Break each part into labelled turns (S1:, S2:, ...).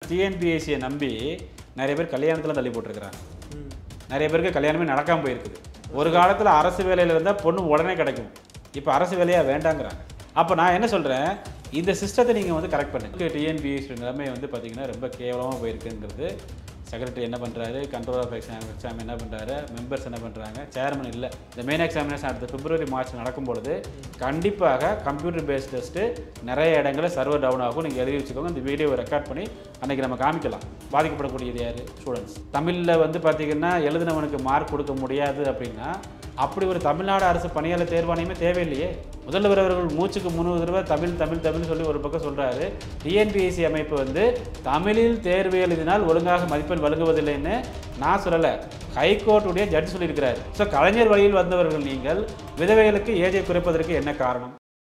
S1: டிஎன்பிஎஸ்சியை நம்பி நிறைய பேர் கல்யாணத்தில் தள்ளி போட்டிருக்கிறாங்க
S2: ம்
S1: நிறைய பேருக்கு கல்யாணமே நடக்காமல் போயிருக்குது ஒரு காலத்தில் அரசு வேலையில் இருந்தால் பொண்ணு உடனே கிடைக்கும் இப்போ அரசு வேலையாக வேண்டாங்கிறாங்க அப்போ நான் என்ன சொல்கிறேன் இந்த சிஸ்டத்தை நீங்கள் வந்து கரெக்ட் பண்ணுங்க டிஎன்பிஎஸ்சி நிலைமை வந்து பார்த்தீங்கன்னா ரொம்ப கேவலமாக போயிருக்குங்கிறது செக்ரட்டரி என்ன பண்ணுறாரு கண்ட்ரோல் ஆஃப் எக்ஸாம் எக்ஸாம் என்ன பண்ணுறாரு மெம்பர்ஸ் என்ன பண்ணுறாங்க சேர்மன் இல்லை இந்த மெயின் எக்ஸாமினேஷன் அடுத்த பிப்ரவரி மார்ச் நடக்கும்பொழுது கண்டிப்பாக கம்ப்யூட்டர் பேஸ்ட் டெஸ்ட்டு நிறைய இடங்களில் சர்வர் டவுன் ஆகும் நீங்கள் எழுதி வச்சுக்கோங்க இந்த வீடியோவை ரெக்கார்ட் பண்ணி அன்றைக்கி நம்ம காமிக்கலாம் பாதிக்கப்படக்கூடியது யார் ஸ்டூடெண்ட்ஸ் தமிழில் வந்து பார்த்திங்கன்னா எழுதினவனுக்கு மார்க் கொடுக்க முடியாது அப்படின்னா அப்படி ஒரு தமிழ்நாடு அரசு பணியாளர் தேர்வாணையமே தேவையில்லையே முதல்வர் அவர்கள் மூச்சுக்கு முந்நூறு தடவை தமிழ் தமிழ் தமிழ் சொல்லி ஒரு பக்கம் சொல்கிறாரு டிஎன்பிஎஸ்சி அமைப்பு வந்து தமிழில் தேர்வு எழுதினால் ஒழுங்காக மதிப்பெண் வழங்குவதில்லைன்னு நான் சொல்லலை ஹைகோர்ட்டுடைய ஜட்ஜ் சொல்லியிருக்கிறாரு ஸோ கலைஞர் வழியில் வந்தவர்கள் நீங்கள் விதவைகளுக்கு ஏஜை குறைப்பதற்கு என்ன காரணம்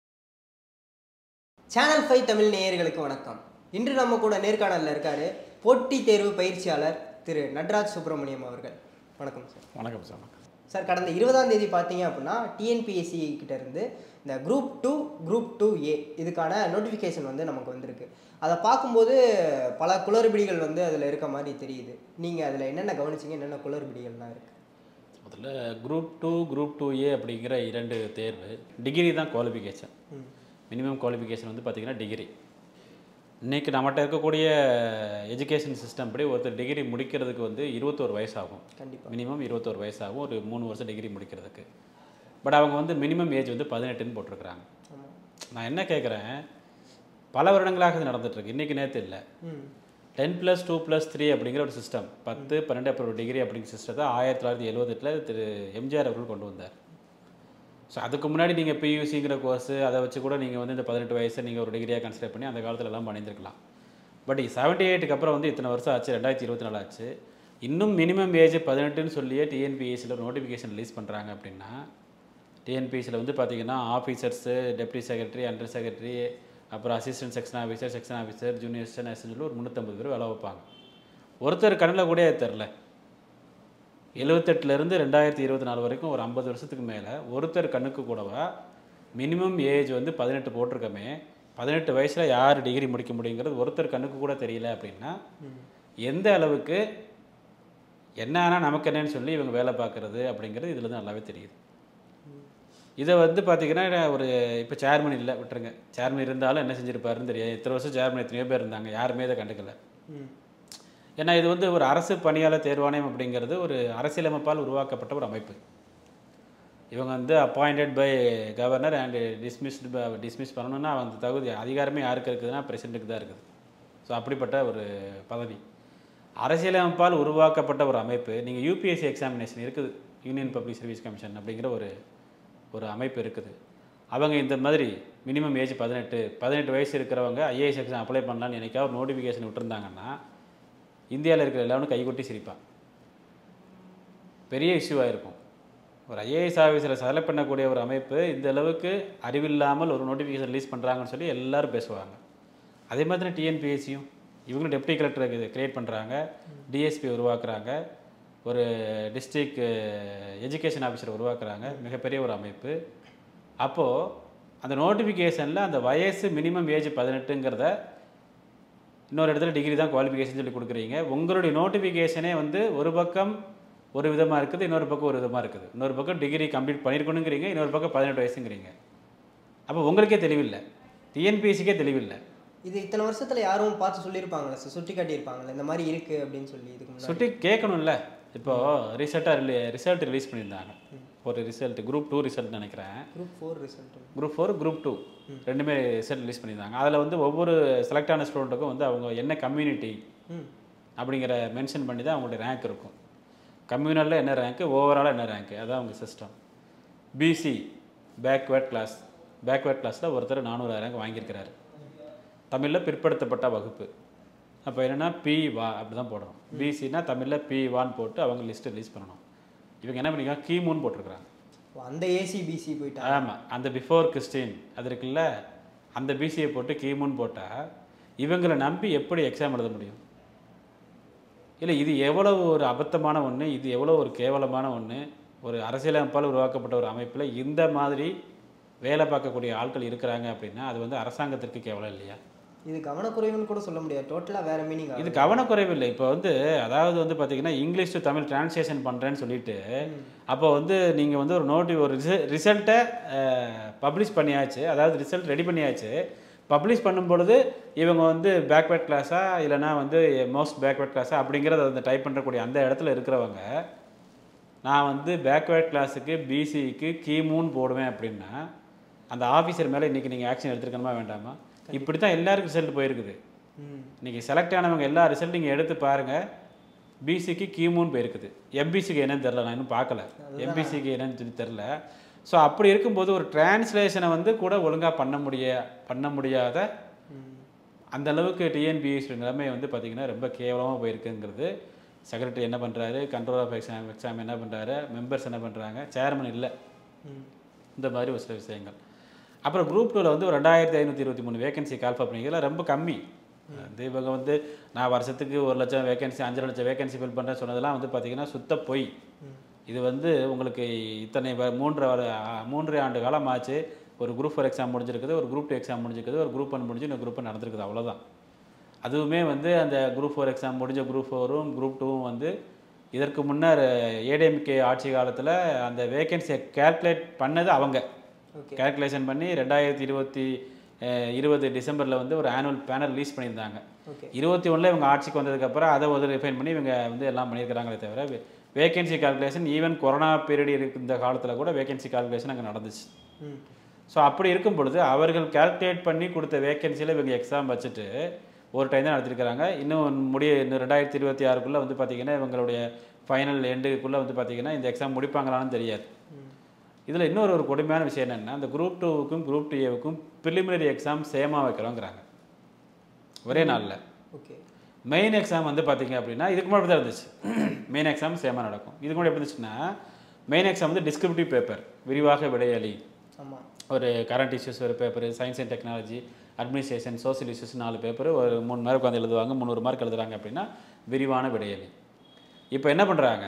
S2: சேனல் ஃபைவ் தமிழ் நேயர்களுக்கு வணக்கம் இன்று நம்ம கூட நேர்காணலில் இருக்காரு போட்டித் தேர்வு பயிற்சியாளர் திரு நட்ராஜ் சுப்பிரமணியம் அவர்கள் வணக்கம் சார்
S1: வணக்கம் சார் வணக்கம்
S2: சார் கடந்த இருபதாம் தேதி பார்த்தீங்க அப்படின்னா டிஎன்பிஎஸ்சி கிட்ட இருந்து இந்த group two group two A இதுக்கான நோட்டிஃபிகேஷன் வந்து நமக்கு வந்திருக்கு அதை பார்க்கும்போது பல குளறுபடிகள் வந்து அதில் இருக்க மாதிரி தெரியுது நீங்கள் அதில் என்னென்ன கவனிச்சீங்க என்னென்ன குளறுபடிகள்லாம் இருக்குது
S1: முதல்ல group two group two A அப்படிங்கிற இரண்டு தேர்வு டிகிரி தான் குவாலிஃபிகேஷன்
S2: ம்
S1: மினிமம் குவாலிஃபிகேஷன் வந்து பார்த்திங்கன்னா டிகிரி இன்றைக்கி நம்மகிட்ட இருக்கக்கூடிய எஜுகேஷன் சிஸ்டம் படி ஒருத்தர் டிகிரி முடிக்கிறதுக்கு வந்து இருபத்தோரு வயசாகும்
S2: கண்டிப்பாக
S1: மினிமம் இருபத்தோரு வயசாகும் ஒரு மூணு வருஷம் டிகிரி முடிக்கிறதுக்கு பட் அவங்க வந்து மினிமம் ஏஜ் வந்து பதினெட்டுன்னு போட்டிருக்கிறாங்க
S2: ஆமாம்
S1: நான் என்ன கேட்குறேன் பல வருடங்களாக இது நடந்துகிட்ருக்கு இன்றைக்கி நேற்று இல்லை
S2: ம்
S1: ten plus two plus three அப்படிங்கிற ஒரு சிஸ்டம் பத்து பன்னெண்டு அப்புறம் ஒரு டிகிரி அப்படிங்கிற சிஸ்டத்தை ஆயிரத்தி தொள்ளாயிரத்தி எழுபத்தெட்டில் திரு எம்ஜிஆர் அவர்கள் கொண்டு வந்தார் ஸோ அதுக்கு முன்னாடி நீங்கள் பியூசிங்கிற கோர்ஸ் அதை வச்சு கூட நீங்கள் வந்து இந்த பதினெட்டு வயசை நீங்கள் ஒரு டிகிரியாக கன்சிடர் பண்ணி அந்த காலத்துல எல்லாம் பண்ணியிருக்கலாம் பட் செவன்ட்டி எயிட்டுக்கு அப்புறம் வந்து இத்தனை வருஷம் ஆச்சு ரெண்டாயிரத்தி இருபத்தி நாலு ஆச்சு இன்னும் மினிமம் ஏஜ் பதினெட்டுன்னு சொல்லியே டிஎன்பிஎஸ்சியில் ஒரு நோட்டிஃபிகேஷன் ரிலீஸ் பண்ணுறாங்க அப்படின்னா டிஎன்பிஎஸ்சியில் வந்து பார்த்தீங்கன்னா officers deputy secretary under secretary அப்புறம் assistant section officer section officer junior section சொல்லி ஒரு முந்நூற்றம்பது பேர் வேலை வைப்பாங்க ஒருத்தர் கண்ணில் கூட தெரில எழுவத்தெட்டுலேருந்து ரெண்டாயிரத்தி இருபத்தி நாலு வரைக்கும் ஒரு ஐம்பது வருஷத்துக்கு மேலே ஒருத்தர் கண்ணுக்கு கூடவா மினிமம் ஏஜ் வந்து பதினெட்டு போட்டிருக்கமே பதினெட்டு வயசில் யார் டிகிரி முடிக்க முடியுங்கிறது ஒருத்தர் கண்ணுக்கு கூட தெரியல அப்படின்னா எந்த அளவுக்கு என்ன ஆனால் நமக்கு என்னன்னு சொல்லி இவங்க வேலை பார்க்குறது அப்படிங்கிறது இதில் தான் நல்லாவே தெரியுது இதை வந்து பார்த்தீங்கன்னா ஒரு இப்போ சேர்மன் இல்லை விட்டுருங்க சேர்மன் இருந்தாலும் என்ன செஞ்சிருப்பாருன்னு தெரியாது இத்தனை வருஷம் சேர்மன் எத்தனையோ பேர் இருந்தாங்க யாருமே இதை கண்டுக்கல
S2: ம்
S1: ஏன்னா இது வந்து ஒரு அரசு பணியாளர் தேர்வாணையம் அப்படிங்கிறது ஒரு அரசியலமைப்பால் உருவாக்கப்பட்ட ஒரு அமைப்பு இவங்க வந்து appointed by governor and dismissed dismiss பண்ணணும்னா அந்த தகுதி அதிகாரமே யாருக்கு இருக்குதுன்னா பிரசிடென்ட்டுக்கு தான் இருக்குது ஸோ அப்படிப்பட்ட ஒரு பதவி அரசியலமைப்பால் உருவாக்கப்பட்ட ஒரு அமைப்பு நீங்கள் யூபிஎஸ்சி எக்ஸாமினேஷன் இருக்குது யூனியன் பப்ளிக் சர்வீஸ் கமிஷன் அப்படிங்கிற ஒரு ஒரு அமைப்பு இருக்குது அவங்க இந்த மாதிரி மினிமம் ஏஜ் பதினெட்டு பதினெட்டு வயசு இருக்கிறவங்க ஐஏஎஸ் எக்ஸாம் அப்ளை பண்ணலான்னு என்னைக்கா ஒரு நோட்டிஃபிகேஷன் விட்டுருந்தாங்கன்னா இந்தியாவில் இருக்கிற எல்லாரும் கைகொட்டி சிரிப்பான் பெரிய இஷ்யூவாக இருக்கும் ஒரு ஐஏஎஸ் ஆஃபீஸரை செலக்ட் பண்ணக்கூடிய ஒரு அமைப்பு இந்த அளவுக்கு அறிவில்லாமல் ஒரு நோட்டிஃபிகேஷன் ரிலீஸ் பண்ணுறாங்கன்னு சொல்லி எல்லாரும் பேசுவாங்க அதே மாதிரி தான் டிஎன்பிஎஸ்சியும் இவங்களும் டெப்டி கலெக்டர் கிரியேட் பண்ணுறாங்க டிஎஸ்பி உருவாக்குறாங்க ஒரு டிஸ்ட்ரிக்ட் எஜுகேஷன் ஆஃபீஸரை உருவாக்குறாங்க மிகப்பெரிய ஒரு அமைப்பு அப்போது அந்த நோட்டிஃபிகேஷனில் அந்த வயசு மினிமம் ஏஜ் பதினெட்டுங்கிறத இன்னொரு இடத்துல டிகிரி தான் குவாலிஃபிகேஷன் சொல்லி கொடுக்குறீங்க உங்களுடைய நோட்டிஃபிகேஷனே வந்து ஒரு பக்கம் ஒரு விதமாக இருக்குது இன்னொரு பக்கம் ஒரு விதமாக இருக்குது இன்னொரு பக்கம் டிகிரி கம்ப்ளீட் பண்ணியிருக்கணுங்கிறீங்க இன்னொரு பக்கம் பதினெட்டு வயசுங்கிறீங்க அப்போ உங்களுக்கே தெளிவில்லை டிஎன்பிஎஸ்சிக்கே தெளிவில்லை
S2: இது இத்தனை வருஷத்துல யாரும் பார்த்து சொல்லியிருப்பாங்களே சார் சுட்டி காட்டியிருப்பாங்களே இந்த மாதிரி இருக்கு அப்படின்னு சொல்லி இதுக்கு முன்னாடி
S1: சுட்டி கேட்கணும்ல இப்போ ரீசெண்டாக ரிலீ ரிசல்ட் ரிலீஸ் பண்ணியிருந்தாங்க ஒரு ரிசல்ட் குரூப் டூ ரிசல்ட் நினைக்கிறேன்
S2: group four result
S1: group four group two ரெண்டுமே ரிசல்ட் ரிலீஸ் பண்ணியிருந்தாங்க அதில் வந்து ஒவ்வொரு செலக்ட் ஆன ஸ்டூடெண்ட்டுக்கும் வந்து அவங்க என்ன கம்யூனிட்டி
S2: ம்
S1: அப்படிங்கிற மென்ஷன் பண்ணி தான் அவங்களுடைய ரேங்க் இருக்கும் கம்யூனலில் என்ன ரேங்க்கு ஓவராலாக என்ன ரேங்க்கு அதான் அவங்க system BC backward class backward கிளாஸில் ஒருத்தர் நானூறு ரேங்க் வாங்கியிருக்கிறாரு தமிழில் பிற்படுத்தப்பட்ட வகுப்பு அப்போ என்னென்னா பி வா அப்படி தான் போடணும் பிசினா தமிழில் பி வான்னு போட்டு அவங்க லிஸ்ட்டு ரிலீஸ் பண்ணணும் இவங்க என்ன பண்ணிருக்காங்க கீமுன்னு போட்டிருக்கிறாங்க
S2: ஓ, அந்த ஏசிபிசி போயிட்டா
S1: ஆமாம் அந்த பிஃபோர் கிறிஸ்டின் அது இருக்குல்ல அந்த பிசியை போட்டு கீமுன்னு போட்டால் இவங்களை நம்பி எப்படி எக்ஸாம் எழுத முடியும் இல்லை இது எவ்வளவு ஒரு அபத்தமான ஒன்று இது எவ்வளோ ஒரு கேவலமான ஒன்று ஒரு அரசியலமைப்பால் உருவாக்கப்பட்ட ஒரு அமைப்பில் இந்த மாதிரி வேலை பார்க்கக்கூடிய ஆட்கள் இருக்கிறாங்க அப்படின்னா அது வந்து அரசாங்கத்திற்கு கேவலம் இல்லையா
S2: இது கவனக்குறைவுன்னு கூட சொல்ல முடியாது டோட்டலாக வேற மீனிங்
S1: இது கவனக்குறைவு இல்லை இப்போ வந்து அதாவது வந்து பார்த்தீங்கன்னா இங்கிலீஷ் டு தமிழ் டிரான்ஸ்லேஷன் பண்ணுறேன்னு சொல்லிட்டு அப்போ வந்து நீங்கள் வந்து ஒரு நோட்டி ஒரு ரிசல்ட்டை பப்ளிஷ் பண்ணியாச்சு அதாவது ரிசல்ட் ரெடி பண்ணியாச்சு பப்ளிஷ் பண்ணும் பொழுது இவங்க வந்து பேக்வேர்ட் கிளாஸா இல்லைனா வந்து மோஸ்ட் பேக்வேர்ட் கிளாஸா அப்படிங்கிறத வந்து டைப் பண்ணக்கூடிய அந்த இடத்துல இருக்கிறவங்க நான் வந்து பேக்வேர்ட் கிளாஸுக்கு பிசிக்கு கீமூன்னு போடுவேன் அப்படின்னா அந்த ஆஃபீஸர் மேலே இன்றைக்கி நீங்கள் ஆக்ஷன் எடுத்துருக்கணுமா வேண்டாமா இப்படி தான் எல்லாருக்கும் ரிசல்ட் போயிருக்குது
S2: ம்
S1: இன்னைக்கு செலக்ட் ஆனவங்க எல்லா ரிசல்ட் நீங்கள் எடுத்து பாருங்கள் பிசிக்கு கீமூன்னு போயிருக்குது எம்பிசிக்கு என்னன்னு தெரில நான் இன்னும் பார்க்கல எம்பிசிக்கு என்னன்னு சொல்லி தெரில ஸோ அப்படி இருக்கும்போது ஒரு டிரான்ஸ்லேஷனை வந்து கூட ஒழுங்காக பண்ண முடிய பண்ண முடியாத
S2: ம்
S1: அந்த அளவுக்கு டிஎன்பிஎஸ்சி நிலைமை வந்து பார்த்திங்கன்னா ரொம்ப கேவலமாக போயிருக்குங்கிறது செக்ரட்டரி என்ன பண்ணுறாரு கண்ட்ரோல் ஆஃப் எக்ஸாம் எக்ஸாம் என்ன பண்ணுறாரு மெம்பர்ஸ் என்ன பண்ணுறாங்க சேர்மன் இல்லை
S2: ம்
S1: இந்த மாதிரி ஒரு சில விஷயங்கள் அப்புறம் குரூப் டூவில் வந்து ஒரு ரெண்டாயிரத்தி ஐநூற்றி இருபத்தி மூணு வேகன்சி கால் பண்ணிக்கிறதுல ரொம்ப கம்மி வந்து இவங்க வந்து நான் வருஷத்துக்கு ஒரு லட்சம் வேகன்சி அஞ்சரை லட்சம் வேகன்சி ஃபில் பண்ணுறேன்னு சொன்னதெல்லாம் வந்து பார்த்தீங்கன்னா சுத்த பொய் இது வந்து உங்களுக்கு இத்தனை வ- மூன்று வர- ஆ, மூன்றரை ஆண்டு காலம் ஆச்சு ஒரு குரூப் ஃபோர் எக்ஸாம் முடிஞ்சிருக்குது ஒரு குரூப் டூ எக்ஸாம் முடிஞ்சிருக்குது ஒரு குரூப் ஒன் முடிஞ்சு இன்னொரு குரூப் நடந்திருக்குது அவ்வளோதான் அதுவுமே வந்து அந்த குரூப் ஃபோர் எக்ஸாம் முடிஞ்ச குரூப் ஃபோரும் குரூப் டூவும் வந்து இதற்கு முன்னர் ஏடிஎம்கே ஆட்சி காலத்தில் அந்த வேகன்சியை கேல்குலேட் பண்ணது அவங்க
S2: ஓகே
S1: கேல்குலேஷன் பண்ணி ரெண்டாயிரத்தி இருபத்தி அஹ், இருபது டிசம்பரில் வந்து ஒரு ஆனுவல் பேனல் ரிலீஸ் பண்ணியிருந்தாங்க
S2: ஓகே
S1: இருபத்தி ஒன்றில் இவங்க ஆட்சிக்கு வந்ததுக்கப்புறம் அதை வந்து ரிஃபைன் பண்ணி இவங்க வந்து எல்லாம் பண்ணியிருக்கிறாங்களே தவிர vacancy calculation even corona period இருக்கு இந்த காலத்தில் கூட வேகன்சி கால்குலேஷன் அங்கே நடந்துச்சு
S2: ம்
S1: ஸோ அப்படி இருக்கும் பொழுது அவர்கள் கால்குலேட் பண்ணி கொடுத்த வேகன்சியில் இவங்க எக்ஸாம் வச்சுட்டு ஒரு டைம் தான் நடத்திருக்கிறாங்க இன்னும் முடிய இன்னும் ரெண்டாயிரத்தி இருபத்தி ஆறுக்குள்ளே வந்து பார்த்தீங்கன்னா இவங்களுடைய ஃபைனல் எண்டுக்குள்ளே வந்து பார்த்தீங்கன்னா இந்த எக்ஸாம் முடிப்பாங்களான்னு தெரியாது
S2: ம்
S1: இதில் இன்னொரு ஒரு கொடுமையான விஷயம் என்னென்னா அந்த குரூப் டூவுக்கும் குரூப் டூ ஏவுக்கும் ப்ரிலிமினரி எக்ஸாம் சேமாக வைக்கிறோங்கிறாங்க ஒரே நாளில்
S2: ஓகே
S1: மெயின் எக்ஸாம் வந்து பார்த்தீங்க அப்படின்னா இதுக்கு முன்னாடி தான் இருந்துச்சு மெயின் எக்ஸாம் சேமாக நடக்கும் இதுக்கு முன்னாடி எப்படி இருந்துச்சுன்னா மெயின் எக்ஸாம் வந்து டிஸ்கிரிப்டிவ் பேப்பர் விரிவாக விடையளி
S2: ஆமாம்
S1: ஒரு கரண்ட் இஷ்யூஸ் ஒரு paper science and technology administration social issues நாலு பேப்பர் ஒரு மூணு மார்க் உட்காந்து எழுதுவாங்க முந்நூறு மார்க் எழுதுறாங்க அப்படின்னா விரிவான விடையளி இப்போ என்ன பண்ணுறாங்க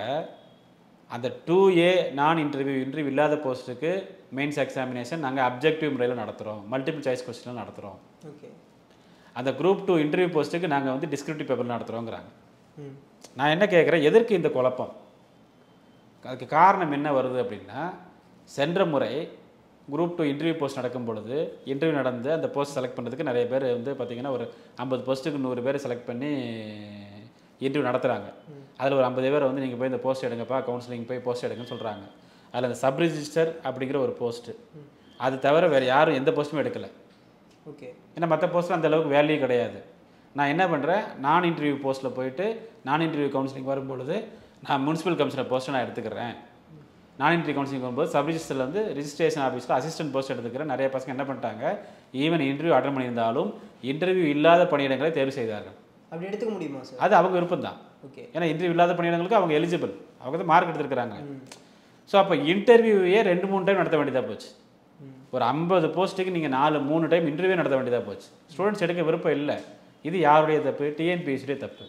S1: அந்த டூ ஏ நான் இன்டர்வியூ இன்டர்வியூ இல்லாத போஸ்ட்டுக்கு மெயின்ஸ் எக்ஸாமினேஷன் நாங்கள் அப்ஜெக்டிவ் முறையில் நடத்துகிறோம் மல்டிபிள் சாய்ஸ் கொஸ்டினில் நடத்துகிறோம்
S2: ஓகே
S1: அந்த குரூப் டூ இன்டர்வியூ போஸ்ட்டுக்கு நாங்கள் வந்து டிஸ்கிரிப்டிவ் பேப்பர் நடத்துகிறோங்கிறாங்க
S2: ம்
S1: நான் என்ன கேட்குறேன் எதற்கு இந்த குழப்பம் அதுக்கு காரணம் என்ன வருது அப்படின்னா சென்ற முறை குரூப் டூ இன்டர்வியூ போஸ்ட் நடக்கும் பொழுது இன்டர்வியூ நடந்து அந்த போஸ்ட் செலக்ட் பண்ணுறதுக்கு நிறைய பேர் வந்து பார்த்திங்கன்னா ஒரு ஐம்பது போஸ்ட்டுக்கு நூறு பேர் செலக்ட் பண்ணி இன்டர்வியூ நடத்துகிறாங்க அதில் ஒரு ஐம்பது பேர் வந்து நீங்கள் போய் இந்த போஸ்ட் எடுங்கப்பா கவுன்சிலிங் போய் போஸ்ட் எடுங்கன்னு சொல்கிறாங்க அதில் அந்த சப் ரிஜிஸ்டர் அப்படிங்கிற ஒரு போஸ்ட்டு அது தவிர வேறு யாரும் எந்த போஸ்ட்டுமே எடுக்கலை
S2: ஓகே
S1: ஏன்னா மற்ற போஸ்ட்டில் அந்த அளவுக்கு வேல்யூ கிடையாது நான் என்ன பண்ணுறேன் நான் இன்டர்வியூ போஸ்ட்டில் போயிட்டு நான் இன்டர்வியூ கவுன்சிலிங் வரும்பொழுது நான் முனிசிபல் கமிஷனர் போஸ்ட்டை நான் எடுத்துக்கிறேன் நான் இன்டர்வியூ கவுன்சிலிங் வரும்போது சப் ரிஜிஸ்டரில் வந்து ரிஜிஸ்ட்ரேஷன் ஆஃபீஸில் அசிஸ்டன்ட் போஸ்ட் எடுத்துக்கிறேன் நிறைய பசங்க என்ன பண்ணிட்டாங்க ஈவன் இன்டர்வியூ அட்டன் பண்ணியிருந்தாலும் இன்டர்வியூ இல்லாத பணியிடங்களை தேர்வு செய்தார்கள்
S2: அப்படி எடுத்துக்க முடியுமா சார்
S1: அது அவங்க விருப்பம் தான்
S2: ஓகே
S1: ஏன்னா இன்டர்வியூ இல்லாத பணியிடங்களுக்கு அவங்க எலிஜிபிள் அவங்க தான் மார்க் எடுத்துருக்காங்க ஸோ அப்போ இன்டர்வியூவே ரெண்டு மூணு டைம் நடத்த வேண்டியதாக போச்சு
S2: ம்
S1: ஒரு ஐம்பது போஸ்ட்டுக்கு நீங்கள் நாலு மூணு டைம் இன்டர்வியூ நடத்த வேண்டியதாக போச்சு ஸ்டூடெண்ட்ஸ் எடுக்க விருப்பம் இல்லை இது யாருடைய தப்பு டிஎன்பிஎஸ்சியுடைய தப்பு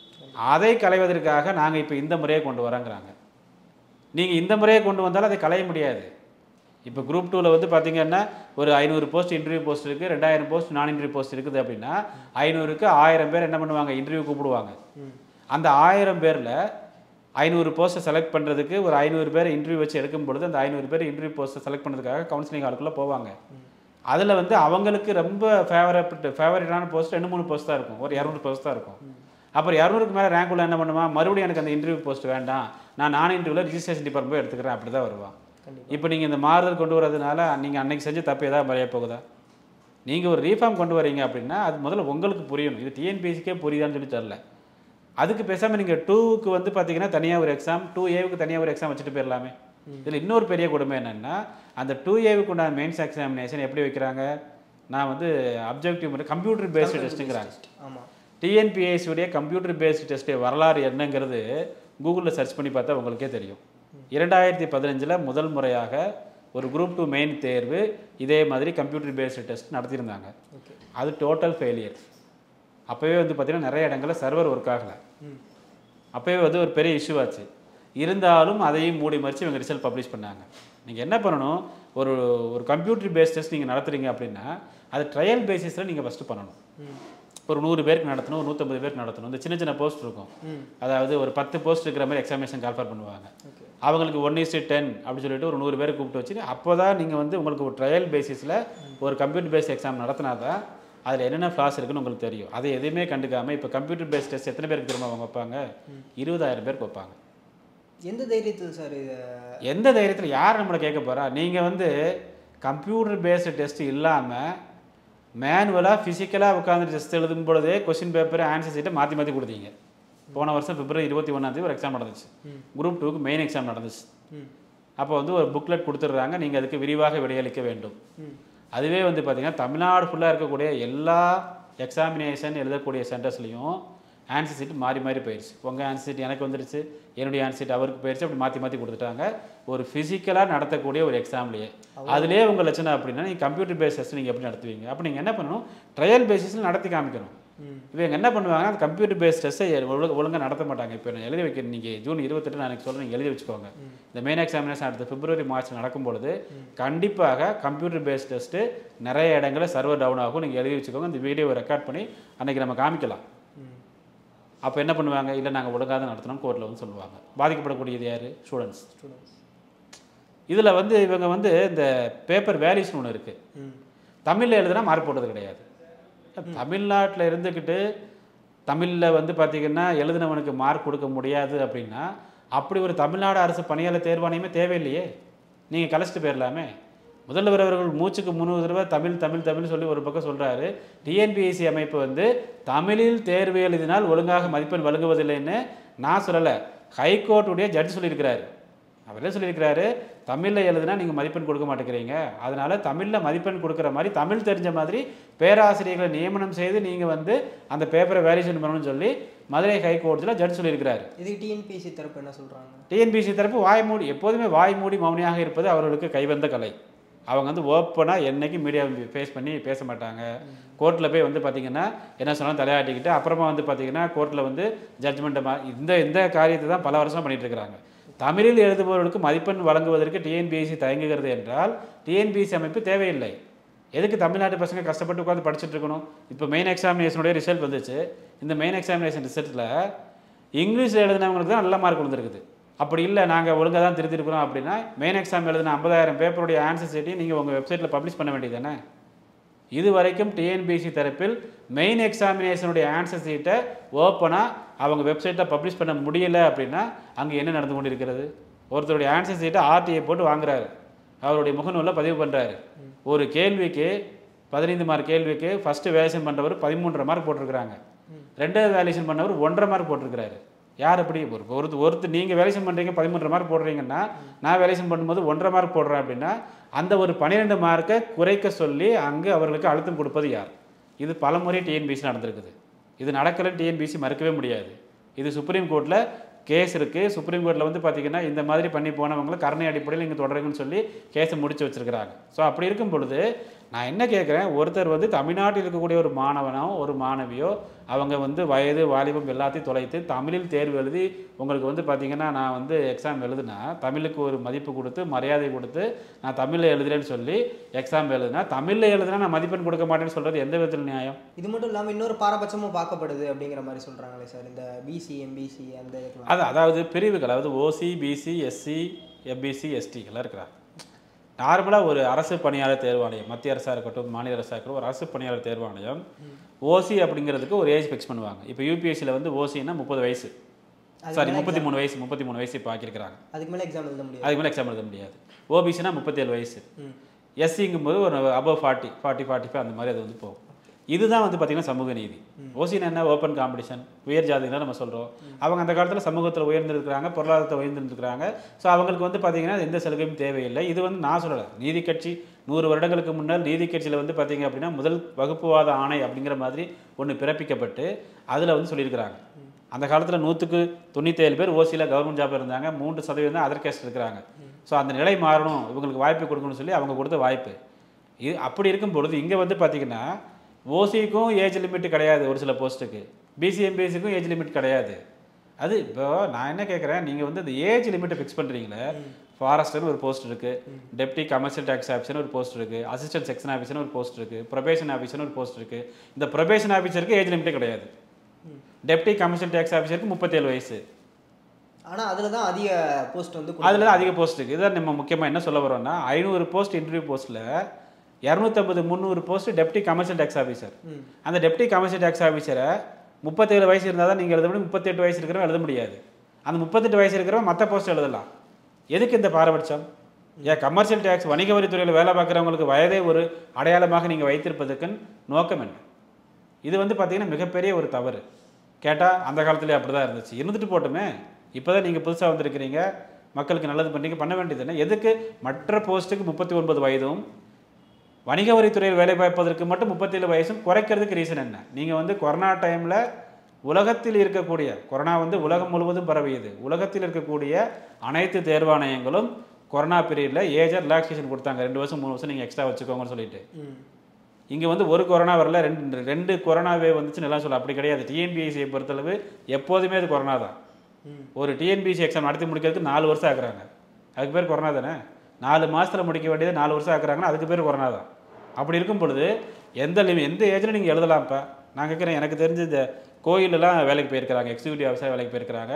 S1: அதை களைவதற்காக நாங்கள் இப்போ இந்த முறையை கொண்டு வரோங்கிறாங்க நீங்கள் இந்த முறையை கொண்டு வந்தாலும் அதை களைய முடியாது இப்போ குரூப் டூவில் வந்து பார்த்தீங்கன்னா ஒரு ஐநூறு போஸ்ட் இன்டர்வியூ போஸ்ட் இருக்குது ரெண்டாயிரம் போஸ்ட் நான் இன்டர்வியூ போஸ்ட் இருக்குது அப்படின்னா ஐநூறுக்கு ஆயிரம் பேர் என்ன பண்ணுவாங்க இன்டர்வியூ கூப்பிடுவாங்க
S2: ம்
S1: அந்த ஆயிரம் பேரில் ஐநூறு போஸ்ட்டை செலக்ட் பண்ணுறதுக்கு ஒரு ஐநூறு பேர் இன்டர்வியூ வச்சு எடுக்கும் பொழுது அந்த ஐநூறு பேர் இன்டர்வியூ போஸ்ட்டை செலக்ட் பண்ணுறதுக்காக கவுன்சிலிங் ஹாலுக்குள்ளே போவாங்க அதில் வந்து அவங்களுக்கு ரொம்ப ஃபேவரட் ஃபேவரட்டான போஸ்ட் ரெண்டு மூணு போஸ்ட் தான் இருக்கும் ஒரு இரநூறு போஸ்ட் தான் இருக்கும் அப்புறம் இரநூறுக்கு மேலே ரேங்க் உள்ள என்ன பண்ணுவான் மறுபடியும் எனக்கு அந்த இன்டர்வியூ போஸ்ட் வேண்டாம் நான் நான் இன்டர்வியூவில் ரிஜிஸ்ட்ரேஷன் டிபார்ட்மெண்ட் போய் எடுத்துக்கிறேன் அப்படி தான் வருவான்
S2: கண்டிப்பா
S1: இப்போ நீங்கள் இந்த மாறுதல் கொண்டு வரதுனால நீங்கள் அன்னைக்கு செஞ்ச தப்பு ஏதாவது மறைய போகுதா நீங்கள் ஒரு ரீஃபார்ம் கொண்டு வரீங்க அப்படின்னா அது முதல்ல உங்களுக்கு புரியணும் இது டிஎன்பிஎஸ்சிக்கே புரியுதான்னு சொல்லி தெரில அதுக்கு பேசாமல் நீங்கள் டூவுக்கு வந்து பார்த்தீங்கன்னா தனியாக ஒரு எக்ஸாம் டூ ஏவுக்கு தனியாக ஒரு எக்ஸாம் வச்சுட்டு போயிடலாமே இதில் இன்னொரு பெரிய கொடுமை என்னென்னா அந்த டூ ஏவுக்கு உண்டான மெயின்ஸ் எக்ஸாமினேஷன் எப்படி வைக்கிறாங்க நான் வந்து அப்ஜெக்டிவ் முறை கம்ப்யூட்டர் பேஸ்டு டெஸ்ட்டுங்கிறாங்க
S2: ஆமாம்
S1: TNPSC உடைய கம்ப்யூட்டர் பேஸ்டு டெஸ்ட் வரலாறு என்னங்கிறது கூகுளில் சர்ச் பண்ணி பார்த்தா உங்களுக்கே தெரியும் இரண்டாயிரத்தி பதினஞ்சில் முதல் முறையாக ஒரு குரூப் டூ மெயின் தேர்வு இதே மாதிரி கம்ப்யூட்டர் பேஸ்டு டெஸ்ட் நடத்தியிருந்தாங்க
S2: ஓகே
S1: அது டோட்டல் ஃபெயிலியர் அப்போவே வந்து பார்த்திங்கன்னா நிறைய இடங்களில் சர்வர் ஒர்க் ஆகலை
S2: ம்
S1: அப்போவே வந்து ஒரு பெரிய இஷ்யூ ஆச்சு இருந்தாலும் அதையும் மூடி மறித்து இவங்க ரிசல்ட் பப்ளிஷ் பண்ணாங்க நீங்கள் என்ன பண்ணணும் ஒரு ஒரு கம்ப்யூட்டர் பேஸ்ட் டெஸ்ட் நீங்கள் நடத்துறீங்க அப்படின்னா அது ட்ரையல் பேசிஸில் நீங்கள் ஃபஸ்ட்டு பண்ணணும் ஒரு நூறு பேருக்கு நடத்தணும் ஒரு நூற்றம்பது பேருக்கு நடத்தணும் இந்த சின்ன சின்ன போஸ்ட் இருக்கும்
S2: ம்
S1: அதாவது ஒரு பத்து போஸ்ட் இருக்கிற மாதிரி எக்ஸாமினேஷன் கால்ஃபர் பண்ணுவாங்க
S2: ஓகே
S1: அவங்களுக்கு ஒன் இஸ்டு டென் அப்படின்னு சொல்லிட்டு ஒரு நூறு பேரை கூப்பிட்டு வச்சு அப்போ தான் நீங்கள் வந்து உங்களுக்கு ஒரு ட்ரையல் பேசிஸில் ஒரு கம்ப்யூட்டர் பேஸ்ட் எக்ஸாம் நடத்தினா தான் அதில் என்னென்ன ஃப்ளாஸ் இருக்குன்னு உங்களுக்கு தெரியும் அதை எதுவுமே கண்டுக்காமல் இப்போ கம்ப்யூட்டர் பேஸ்ட் டெஸ்ட் எத்தனை பேருக்கு திரும்ப அவங்க வைப்பாங்க இருபதாயிரம் பேருக்கு வைப்பாங்க
S2: எந்த தைரியத்தில் சார் இதை
S1: எந்த தைரியத்தில் யார் நம்மளை கேட்க போகிறா நீங்கள் வந்து கம்ப்யூட்டர் பேஸ்டு டெஸ்ட் இல்லாமல் மேனுவலாக ஃபிசிக்கலாக உட்காந்து டெஸ்ட் எழுதும் பொழுதே கொஸ்டின் பேப்பர் ஆன்சர் சீட்டை மாற்றி மாற்றி கொடுத்தீங்க போன வருஷம் பிப்ரவரி இருபத்தி ஒன்றாந்தேதி ஒரு எக்ஸாம் நடந்துச்சு குரூப் டூக்கு மெயின் எக்ஸாம் நடந்துச்சு
S2: ம்
S1: அப்போ வந்து ஒரு புக்லெட் கொடுத்துட்றாங்க நீங்கள் அதுக்கு விரிவாக விடையளிக்க வேண்டும்
S2: ம்
S1: அதுவே வந்து பார்த்தீங்கன்னா தமிழ்நாடு ஃபுல்லாக இருக்கக்கூடிய எல்லா எக்ஸாமினேஷன் எழுதக்கூடிய சென்டர்ஸ்லையும் ஆன்சர் சீட் மாறி மாறி போயிடுச்சு உங்கள் ஆன்சர் சீட் எனக்கு வந்துருச்சு என்னுடைய ஆன்சர் சீட் அவருக்கு போயிடுச்சு அப்படி மாற்றி மாற்றி கொடுத்துட்டாங்க ஒரு ஃபிசிக்கலாக நடத்தக்கூடிய ஒரு எக்ஸாம்லேயே அதுலேயே உங்கள் லட்சணம் அப்படின்னா நீங்கள் கம்ப்யூட்டர் பேஸ் டெஸ்ட் நீங்கள் எப்படி நடத்துவீங்க அப்போ நீங்கள் என்ன பண்ணணும் ட்ரையல் பேசிஸில் நடத்தி காமிக்கணும்
S2: ம்
S1: இவங்க என்ன பண்ணுவாங்கன்னா அந்த கம்ப்யூட்டர் பேஸ் டெஸ்ட்டை ஒழுங்கு ஒழுங்காக நடத்த மாட்டாங்க இப்போ நான் எழுதி வைக்கிறேன் நீங்கள் ஜூன் இருபத்தெட்டு நான் எனக்கு சொல்கிறேன் நீங்கள் எழுதி வச்சுக்கோங்க இந்த மெயின் எக்ஸாமினேஷன் அடுத்த பிப்ரவரி மார்ச் நடக்கும்பொழுது கண்டிப்பாக கம்ப்யூட்டர் பேஸ் டெஸ்ட்டு நிறைய இடங்களில் சர்வர் டவுன் ஆகும் நீங்கள் எழுதி வச்சுக்கோங்க இந்த வீடியோவை ரெக்கார்ட் பண்ணி அன்றைக்கி நம்ம காமிக்கலாம்
S2: ம்
S1: அப்போ என்ன பண்ணுவாங்க இல்லை நாங்கள் ஒழுங்காக தான் நடத்தினோம் கோர்ட்டில் வந்து சொல்லுவாங்க பாதிக்கப்படக்கூடியது யார் ஸ்டூடெண்ட்ஸ்
S2: ஸ்டூடெண்ட்ஸ்
S1: இதில் வந்து இவங்க வந்து இந்த பேப்பர் வேல்யூஸ்னு ஒன்று இருக்குது
S2: ம்
S1: தமிழில் எழுதுனா மார்க் போட்டது கிடையாது தமிழ்நாட்டில் இருந்துக்கிட்டு தமிழில் வந்து பார்த்திங்கன்னா எழுதினவனுக்கு மார்க் கொடுக்க முடியாது அப்படின்னா அப்படி ஒரு தமிழ்நாடு அரசு பணியாளர் தேர்வாணையமே தேவையில்லையே நீங்கள் கலைச்சிட்டு போயிடலாமே முதல்வர் அவர்கள் மூச்சுக்கு முந்நூறு தடவை தமிழ் தமிழ் தமிழ் சொல்லி ஒரு பக்கம் சொல்கிறாரு டிஎன்பிஎஸ்சி அமைப்பு வந்து தமிழில் தேர்வு எழுதினால் ஒழுங்காக மதிப்பெண் வழங்குவதில்லைன்னு நான் சொல்லலை ஹைகோர்ட்டுடைய ஜட்ஜ் சொல்லியிருக்கிறாரு அவர் என்ன சொல்லியிருக்கிறாரு தமிழில் எழுதுனா நீங்கள் மதிப்பெண் கொடுக்க மாட்டேங்கிறீங்க அதனால தமிழில் மதிப்பெண் கொடுக்குற மாதிரி தமிழ் தெரிஞ்ச மாதிரி பேராசிரியர்களை நியமனம் செய்து நீங்கள் வந்து அந்த பேப்பரை வேல்யூஷன் பண்ணணும்னு சொல்லி மதுரை ஹைகோர்ட்டில் ஜட்ஜ் சொல்லியிருக்கிறாரு
S2: இதுக்கு டிஎன்பிஎஸ்சி தரப்பு என்ன சொல்கிறாங்க
S1: டிஎன்பிசி தரப்பு வாய் மூடி எப்போதுமே வாய் மூடி மௌனியாக இருப்பது அவர்களுக்கு கைவந்த கலை அவங்க வந்து ஓப்பனாக என்னைக்கும் மீடியா ஃபேஸ் பண்ணி பேச மாட்டாங்க கோர்ட்டில் போய் வந்து பார்த்தீங்கன்னா என்ன சொன்னாலும் தலையாட்டிக்கிட்டு அப்புறமா வந்து பார்த்தீங்கன்னா கோர்ட்டில் வந்து ஜட்ஜ்மெண்ட்டை இந்த இந்த காரியத்தை தான் பல வருஷம் பண்ணிட்டு இருக்கிறாங்க தமிழில் எழுதுபவர்களுக்கு மதிப்பெண் வழங்குவதற்கு டிஎன்பிஎஸ்சி தயங்குகிறது என்றால் டிஎன்பிஎஸ்சி அமைப்பு தேவையில்லை எதுக்கு தமிழ்நாட்டு பசங்க கஷ்டப்பட்டு உட்காந்து படிச்சுட்டு இருக்கணும் இப்போ மெயின் எக்ஸாமினேஷனுடைய ரிசல்ட் வந்துச்சு இந்த மெயின் எக்ஸாமினேஷன் ரிசல்ட்டில் இங்கிலீஷில் எழுதினவங்களுக்கு தான் நல்ல மார்க் வந்துருக்குது அப்படி இல்லை நாங்கள் ஒழுங்காக தான் திருத்திருக்கிறோம் அப்படின்னா மெயின் எக்ஸாம் எழுதின ஐம்பதாயிரம் பேப்பருடைய ஆன்சர் சீட்டையும் நீங்கள் உங்கள் வெப்சைட்டில் பப்ளிஷ் பண்ண வேண்டியது தானே இது வரைக்கும் டிஎன்பிஎஸ்சி தரப்பில் மெயின் எக்ஸாமினேஷனுடைய ஆன்சர் சீட்டை ஓப்பனாக அவங்க வெப்சைட்டில் பப்ளிஷ் பண்ண முடியல அப்படின்னா அங்கே என்ன நடந்து கொண்டு இருக்கிறது ஒருத்தருடைய ஆன்சர் சீட்டை ஆர்டிஐ போட்டு வாங்குறாரு அவருடைய முகநூலில் பதிவு பண்ணுறாரு ஒரு கேள்விக்கு பதினைந்து மார்க் கேள்விக்கு ஃபஸ்ட்டு வேலேஷன் பண்ணுறவர் பதிமூன்றரை மார்க் போட்டிருக்கிறாங்க ரெண்டாவது வேலேஷன் பண்ணவர் ஒன்றரை மார்க் போட்டிருக்கிறாரு யார் எப்படி ஒரு ஒருத்தர் ஒருத்தர் நீங்கள் வேலேஷன் பண்ணுறீங்க பதிமூன்றரை மார்க் போடுறீங்கன்னா நான் வேலேஷன் பண்ணும்போது ஒன்றரை மார்க் போடுறேன் அப்படின்னா அந்த ஒரு பன்னிரெண்டு மார்க்கை குறைக்க சொல்லி அங்கே அவர்களுக்கு அழுத்தம் கொடுப்பது யார் இது பலமுறை டிஎன்பிசி நடந்திருக்குது இது நடக்கலைன்னு டிஎன்பிசி மறுக்கவே முடியாது இது சுப்ரீம் கோர்ட்டில் கேஸ் இருக்குது சுப்ரீம் கோர்ட்டில் வந்து பார்த்தீங்கன்னா இந்த மாதிரி பண்ணி போனவங்களை கருணை அடிப்படையில் இங்கே தொடருங்கன்னு சொல்லி கேஸை முடிச்சு வச்சிருக்கிறாங்க ஸோ அப்படி இருக்கும் பொழுது நான் என்ன கேட்குறேன் ஒருத்தர் வந்து தமிழ்நாட்டில் இருக்கக்கூடிய ஒரு மாணவனோ ஒரு மாணவியோ அவங்க வந்து வயது வாலிபம் எல்லாத்தையும் தொலைத்து தமிழில் தேர்வு எழுதி உங்களுக்கு வந்து பார்த்தீங்கன்னா நான் வந்து எக்ஸாம் எழுதுனா தமிழுக்கு ஒரு மதிப்பு கொடுத்து மரியாதை கொடுத்து நான் தமிழில் எழுதுறேன்னு சொல்லி எக்ஸாம் எழுதுனா தமிழில் எழுதுனா நான் மதிப்பெண் கொடுக்க மாட்டேன்னு சொல்கிறது எந்த விதத்தில் நியாயம்
S2: இது மட்டும் இல்லாமல் இன்னொரு பாரபட்சமும் பார்க்கப்படுது அப்படிங்கிற மாதிரி சொல்கிறாங்களே சார் இந்த பிசி எம்பிசி அந்த இதுக்கெல்லாம்
S1: அது அதாவது பிரிவுகள் அதாவது OC BC SC MBC ST எல்லாம் இருக்கிறாங்க நார்மலாக ஒரு அரசு பணியாளர் தேர்வாணையம் மத்திய அரசாக இருக்கட்டும் மாநில அரசாக இருக்கட்டும் ஒரு அரசு பணியாளர் தேர்வாணையம் ஓசி அப்படிங்கிறதுக்கு ஒரு ஏஜ் ஃபிக்ஸ் பண்ணுவாங்க இப்போ யூபிஎஸ்சியில் வந்து ஓசின்னா முப்பது வயசு
S2: அதுக்கு
S1: சாரி
S2: மேல
S1: முப்பத்தி மூணு வயசு முப்பத்தி மூணு வயசு இப்போ ஆக்கியிருக்கிறாங்க
S2: அதுக்கு மேலே எக்ஸாம் எழுத முடியாது
S1: அதுக்கு மேலே எக்ஸாம் எழுத முடியாது ஓபிசினா முப்பத்தேழு வயசு
S2: ம்
S1: எஸ்சிங்கும்போது ஒரு above forty forty forty five அந்த மாதிரி அது வந்து போகும் இதுதான் வந்து பார்த்திங்கன்னா சமூக நீதி ஓசினா என்ன ஓப்பன் காம்படிஷன் உயர் ஜாதினா நம்ம சொல்கிறோம் அவங்க அந்த காலத்தில் சமூகத்தில் உயர்ந்திருக்கிறாங்க பொருளாதாரத்தை உயர்ந்திருக்கிறாங்க ஸோ அவங்களுக்கு வந்து பார்த்திங்கன்னா எந்த சலுகையும் தேவையில்லை இது வந்து நான் சொல்லலை நீதி கட்சி நூறு வருடங்களுக்கு முன்னால் நீதி கட்சியில் வந்து பார்த்திங்க அப்படின்னா முதல் வகுப்புவாத ஆணை அப்படிங்கிற மாதிரி ஒன்று பிறப்பிக்கப்பட்டு அதில் வந்து சொல்லியிருக்கிறாங்க அந்த காலத்தில் நூற்றுக்கு தொண்ணூற்றேழு பேர் ஓசியில் கவர்மெண்ட் ஜாப் இருந்தாங்க மூன்று சதவீதம் தான் அதர் கேஸ்ட் இருக்கிறாங்க ஸோ அந்த நிலை மாறணும் இவங்களுக்கு வாய்ப்பு கொடுக்கணும்னு சொல்லி அவங்க கொடுத்த வாய்ப்பு இது அப்படி இருக்கும் பொழுது இங்கே வந்து பார்த்தீங்கன்னா ஓசிக்கும் ஏஜ் லிமிட் கிடையாது ஒரு சில போஸ்ட்டுக்கு பிசிஎம்பிஎஸ்சிக்கும் ஏஜ் லிமிட் கிடையாது அது இப்போ நான் என்ன கேட்குறேன் நீங்கள் வந்து இந்த ஏஜ் லிமிட்டை ஃபிக்ஸ் பண்ணுறீங்களே ஃபாரஸ்டர்னு ஒரு போஸ்ட் இருக்கு டெப்டி கமர்ஷியல் டேக்ஸ் ஆஃபீஸர்னு ஒரு போஸ்ட் இருக்கு அசிஸ்டன்ட் செக்ஷன் ஆஃபீஸர்னு ஒரு போஸ்ட் இருக்கு ப்ரொபேஷன் ஆஃபீஸர்னு ஒரு போஸ்ட் இருக்கு இந்த ப்ரொபேஷன் ஆஃபீஸருக்கு ஏஜ் லிமிட்டே கிடையாது டெப்டி கமர்ஷியல் டேக்ஸ் ஆஃபீஸருக்கு முப்பத்தேழு வயசு
S2: ஆனா அதுல தான் அதிக போஸ்ட் வந்து
S1: அதில் தான் அதிக போஸ்ட் இருக்குது இதான் நம்ம முக்கியமாக என்ன சொல்ல வரோம்னா ஐநூறு போஸ்ட் இன்டர்வியூ போஸ்ட்டில் இரநூத்தம்பது முந்நூறு post deputy commercial tax officer
S2: ம்.
S1: அந்த டெப்டி கமர்ஷியல் டேக்ஸ் ஆஃபீஸரை முப்பத்தேழு வயசு இருந்தால் தான் நீங்கள் எழுத முடியும் முப்பத்தெட்டு வயசு இருக்கிறவன் எழுத முடியாது அந்த முப்பத்தெட்டு வயசு இருக்கிறவன் மற்ற போஸ்ட் எழுதலாம் எதுக்கு இந்த பாரபட்சம் ஏன் கமர்ஷியல் டேக்ஸ் வணிக வரித்துறையில் வேலை பார்க்குறவங்களுக்கு வயதே ஒரு அடையாளமாக நீங்கள் வைத்திருப்பதற்குன்னு நோக்கம் என்ன இது வந்து பார்த்தீங்கன்னா மிகப்பெரிய ஒரு தவறு கேட்டால் அந்த காலத்துலேயே அப்படி தான் இருந்துச்சு இருந்துட்டு போட்டுமே இப்போ தான் நீங்கள் புதுசாக வந்திருக்கிறீங்க மக்களுக்கு நல்லது பண்ணீங்க பண்ண வேண்டியது என்ன எதுக்கு மற்ற போஸ்ட்டுக்கு முப்பத்தி ஒன்பது வயதும் வணிக வரித்துறையில் வேலை பார்ப்பதற்கு மட்டும் முப்பத்தேழு வயசும் குறைக்கிறதுக்கு ரீசன் என்ன நீங்கள் வந்து கொரோனா டைமில் உலகத்தில் இருக்கக்கூடிய கொரோனா வந்து உலகம் முழுவதும் பரவியது உலகத்தில் இருக்கக்கூடிய அனைத்து தேர்வாணையங்களும் கொரோனா பீரியடில் ஏஜர் ரிலாக்ஸேஷன் கொடுத்தாங்க ரெண்டு வருஷம் மூணு வருஷம் நீங்கள் எக்ஸ்ட்ரா வச்சுக்கோங்கன்னு சொல்லிட்டு
S2: ம்.
S1: இங்கே வந்து ஒரு கொரோனா வரல ரெண்டு ரெண்டு கொரோனாவே வந்துச்சுன்னு எல்லாம் சொல்ல அப்படி கிடையாது டிஎன்பிஎஸ்சியை பொறுத்தளவு எப்போதுமே அது கொரோனா தான்
S2: ம்.
S1: ஒரு டிஎன்பிஎஸ்சி எக்ஸாம் நடத்தி முடிக்கிறதுக்கு நாலு வருஷம் ஆக்குறாங்க அதுக்கு பேர் கொரோனா தானே நாலு மாதத்தில் முடிக்க வேண்டியது நாலு வருஷம் ஆக்குறாங்கன்னா அதுக்கு பேர் கொரோனா தான் அப்படி இருக்கும் பொழுது எந்த லிமி எந்த ஏஜில் நீங்கள் எழுதலாம்ப்பா நான் கேட்குறேன் எனக்கு தெரிஞ்ச இந்த கோயிலெலாம் வேலைக்கு போயிருக்கிறாங்க எக்ஸிக்யூட்டிவ் ஆஃபீஸாக வேலைக்கு போயிருக்கிறாங்க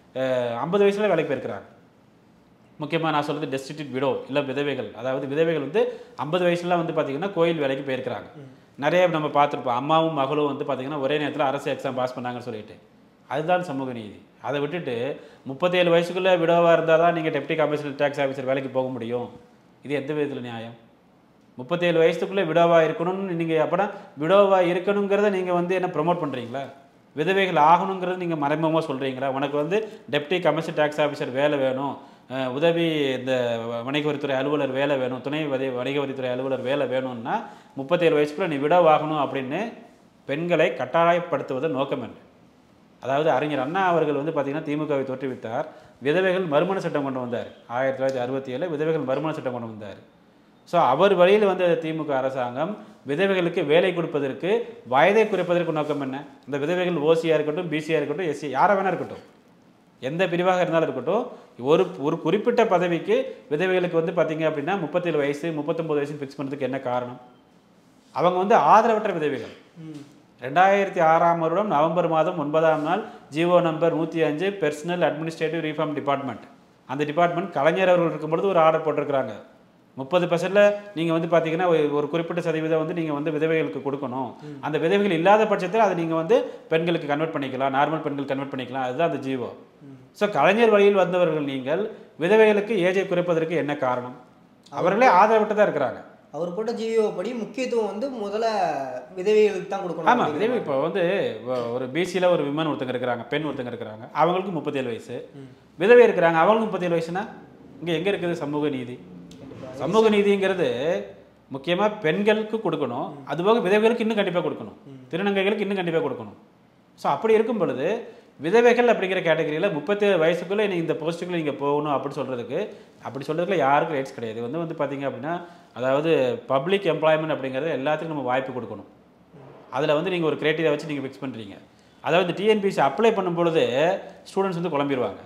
S1: ஐம்பது வயசுல வேலைக்கு போயிருக்கிறாங்க முக்கியமாக நான் சொல்றது டெஸ்டிடியூட் விடோ இல்லை விதவைகள் அதாவது விதவைகள் வந்து ஐம்பது வயசுலாம் வந்து பார்த்தீங்கன்னா கோயில் வேலைக்கு போயிருக்கிறாங்க நிறைய நம்ம பார்த்துருப்போம் அம்மாவும் மகளும் வந்து பார்த்தீங்கன்னா ஒரே நேரத்தில் அரசு எக்ஸாம் பாஸ் பண்ணாங்கன்னு சொல்லிட்டு அதுதான் சமூக நீதி அதை விட்டுட்டு முப்பத்தேழு வயசுக்குள்ளே விடோவாக இருந்தால் தான் நீங்கள் டெப்டி கமர்ஷியல் டேக்ஸ் ஆஃபீஸர் வேலைக்கு போக முடியும் இது எந்த விதத்தில் நியாயம் முப்பத்தேழு வயசுக்குள்ளே விடோவாக இருக்கணும்னு நீங்கள் அப்போனா விடோவாக இருக்கணுங்கிறத நீங்கள் வந்து என்ன ப்ரொமோட் பண்ணுறீங்களா விதவைகள் ஆகணுங்கிறது நீங்கள் மறைமுகமாக சொல்கிறீங்களா உனக்கு வந்து டெப்டி கமர்ஷியல் டேக்ஸ் ஆஃபீஸர் வேலை வேணும் அஹ் உதவி இந்த வ- வணிக வரித்துறை அலுவலர் வேலை வேணும் துணை வதி வணிக வரித்துறை அலுவலர் வேலை வேணும்னா முப்பத்தேழு வயசுக்குள்ள நீ விடவாகணும் அப்படின்னு பெண்களை கட்டாயப்படுத்துவதன் நோக்கம் என்ன அதாவது அறிஞர் அண்ணா அவர்கள் வந்து பார்த்தீங்கன்னா திமுகவை தோற்றுவித்தார் விதவைகள் மறுமண சட்டம் கொண்டு வந்தார் ஆயிரத்தி தொள்ளாயிரத்தி அறுபத்தி ஏழில் விதவைகள் மறுமண சட்டம் கொண்டு வந்தார் ஸோ அவர் வழியில் வந்த திமுக அரசாங்கம் விதவைகளுக்கு வேலை கொடுப்பதற்கு வயதை குறைப்பதற்கு நோக்கம் என்ன இந்த விதவைகள் ஓசியாக இருக்கட்டும் பிசியாக இருக்கட்டும் எஸ்சி யாரை வேணா இருக்கட்டும் எந்த பிரிவாக இருந்தாலும் இருக்கட்டும் ஒரு ஒரு குறிப்பிட்ட பதவிக்கு விதவைகளுக்கு வந்து பார்த்தீங்க அப்படின்னா முப்பத்தேழு வயசு முப்பத்தொம்பது வயசு ஃபிக்ஸ் பண்ணுறதுக்கு என்ன காரணம் அவங்க வந்து ஆதரவற்ற விதவைகள்
S2: ம்.
S1: ரெண்டாயிரத்தி ஆறாம் வருடம் நவம்பர் மாதம் ஒன்பதாம் நாள் ஜிஓ நம்பர் நூற்றி அஞ்சு பெர்சனல் அட்மினிஸ்ட்ரேட்டிவ் ரீஃபார்ம் டிபார்ட்மெண்ட் அந்த டிபார்ட்மெண்ட் கலைஞர் அவர்கள் இருக்கும்பொழுது ஒரு ஆர்டர் போட்டிருக்கிறாங்க முப்பது பர்சன்ட்ல நீங்கள் வந்து பார்த்தீங்கன்னா ஒரு- ஒரு குறிப்பிட்ட சதவீதம் வந்து நீங்கள் வந்து விதவைகளுக்கு கொடுக்கணும் அந்த விதவைகள் இல்லாத பட்சத்தில் அதை நீங்கள் வந்து பெண்களுக்கு கன்வெர்ட் பண்ணிக்கலாம் நார்மல் பெண்கள் கன்வெர்ட் பண்ணிக்கலாம் அதுதான் அந்த ஜிஓ ஸோ கலைஞர் வழியில் வந்தவர்கள் நீங்கள் விதவைகளுக்கு ஏஜை குறைப்பதற்கு என்ன காரணம் அவர்களே ஆதரவட்டு தான் இருக்கிறாங்க
S2: அவர் போட்ட ஜியோ படி முக்கியத்துவம் வந்து முதல்ல விதவைகளுக்கு தான் கொடுக்கணும்
S1: ஆமாம்
S2: அப்படிங்கிற
S1: இதே இப்போ வந்து வ- ஒரு பிசியில் ஒரு விமன் ஒருத்தங்க இருக்கிறாங்க பெண் ஒருத்தங்க இருக்கிறாங்க அவங்களுக்கு முப்பத்தேழு வயசு விதவை இருக்கிறாங்க அவங்களுக்கு முப்பத்தேழு வயசுனா இங்கே எங்கே இருக்குது சமூக நீதி சமூக நீதிங்கிறது முக்கியமாக பெண்களுக்கு கொடுக்கணும் அதுபோக விதவைகளுக்கு இன்னும் கண்டிப்பாக கொடுக்கணும் திருநங்கைகளுக்கு இன்னும் கண்டிப்பாக கொடுக்கணும் ஸோ அப்படி இருக்கும் பொழுது விதவைகள் அப்படிங்கிற கேட்டகரியில் முப்பத்தேழு வயசுக்குள்ளே நீ இந்த போஸ்ட்டுக்குள்ளே நீங்கள் போகணும் அப்படின்னு சொல்கிறதுக்கு அப்படி சொல்கிறதுக்குள்ள யாருக்கும் ரைட்ஸ் கிடையாது இது வந்து வந்து பார்த்தீங்க அப்படின்னா அதாவது பப்ளிக் எம்ப்ளாய்மெண்ட் அப்படிங்கிறது எல்லாத்துக்கும் நம்ம வாய்ப்பு கொடுக்கணும் அதில் வந்து நீங்கள் ஒரு கிரைட்டீரியா வச்சு நீங்கள் ஃபிக்ஸ் பண்ணுறீங்க அதாவது டிஎன்பிசி அப்ளை பண்ணும் பொழுது ஸ்டூடெண்ட்ஸ் வந்து குழம்பிடுவாங்க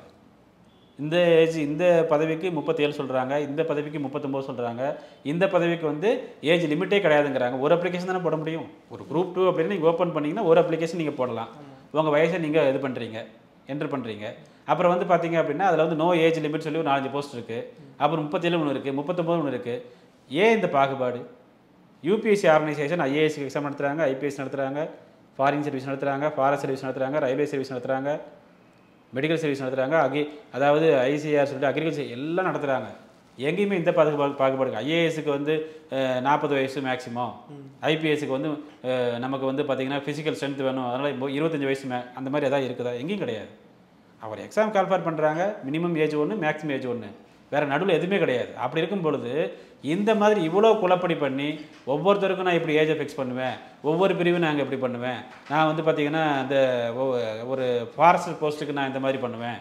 S1: இந்த ஏஜ் இந்த பதவிக்கு முப்பத்தேழு சொல்கிறாங்க இந்த பதவிக்கு முப்பத்தொம்போது சொல்கிறாங்க இந்த பதவிக்கு வந்து ஏஜ் லிமிட்டே கிடையாதுங்கிறாங்க ஒரு அப்ளிகேஷன் தானே போட முடியும் ஒரு குரூப் டூ அப்படின்னு நீங்கள் ஓப்பன் பண்ணீங்கன்னா ஒரு அப்ளிகேஷன் நீங்கள் போடலாம் உங்கள் வயசை நீங்கள் இது பண்ணுறீங்க என்டர் பண்ணுறீங்க அப்புறம் வந்து பார்த்தீங்க அப்படின்னா அதில் வந்து நோ ஏஜ் லிமிட் சொல்லி ஒரு நாலஞ்சு போஸ்ட் இருக்குது அப்புறம் முப்பத்தேழு ஒன்று இருக்குது முப்பத்தொம்போது ஒன்று இருக்குது ஏன் இந்த பாகுபாடு யூபிஎஸ்சி ஆர்கனைசேஷன் ஐஏஎஸ் எக்ஸாம் நடத்துகிறாங்க ஐபிஎஸ் நடத்துகிறாங்க ஃபாரின் சர்வீஸ் நடத்துகிறாங்க ஃபாரஸ்ட் சர்வீஸ் நடத்துகிறாங்க ரயில்வே சர்வீஸ் நடத்துகிறாங்க மெடிக்கல் சர்வீஸ் நடத்துகிறாங்க அகி அதாவது ஐசிஆர் சொல்லிட்டு அக்ரிகல்ச்சர் எல்லாம் நடத்துகிறாங்க எங்கேயுமே இந்த பாகுபாடு பாகுபாடு ஐஏஎஸ்க்கு வந்து நாற்பது வயசு மேக்ஸிமம் ஐபிஎஸ்க்கு வந்து அஹ், நமக்கு வந்து பார்த்தீங்கன்னா ஃபிசிக்கல் ஸ்ட்ரென்த் வேணும் அதனால் இப்போ இருபத்தஞ்சி வயசு மே அந்த மாதிரி எதாவது இருக்குதா எங்கேயும் கிடையாது அவர் எக்ஸாம் கால்ஃபர் பண்ணுறாங்க மினிமம் ஏஜ் ஒன்று மேக்ஸிமம் ஏஜ் ஒன்று வேறு நடுவில் எதுவுமே கிடையாது அப்படி இருக்கும் பொழுது இந்த மாதிரி இவ்வளோ குழப்படி பண்ணி ஒவ்வொருத்தருக்கும் நான் இப்படி ஏஜை ஃபிக்ஸ் பண்ணுவேன் ஒவ்வொரு பிரிவும் நாங்கள் இப்படி பண்ணுவேன் நான் வந்து பார்த்தீங்கன்னா இந்த ஒ- ஒரு ஃபாரஸ்ட் போஸ்ட்டுக்கு நான் இந்த மாதிரி பண்ணுவேன்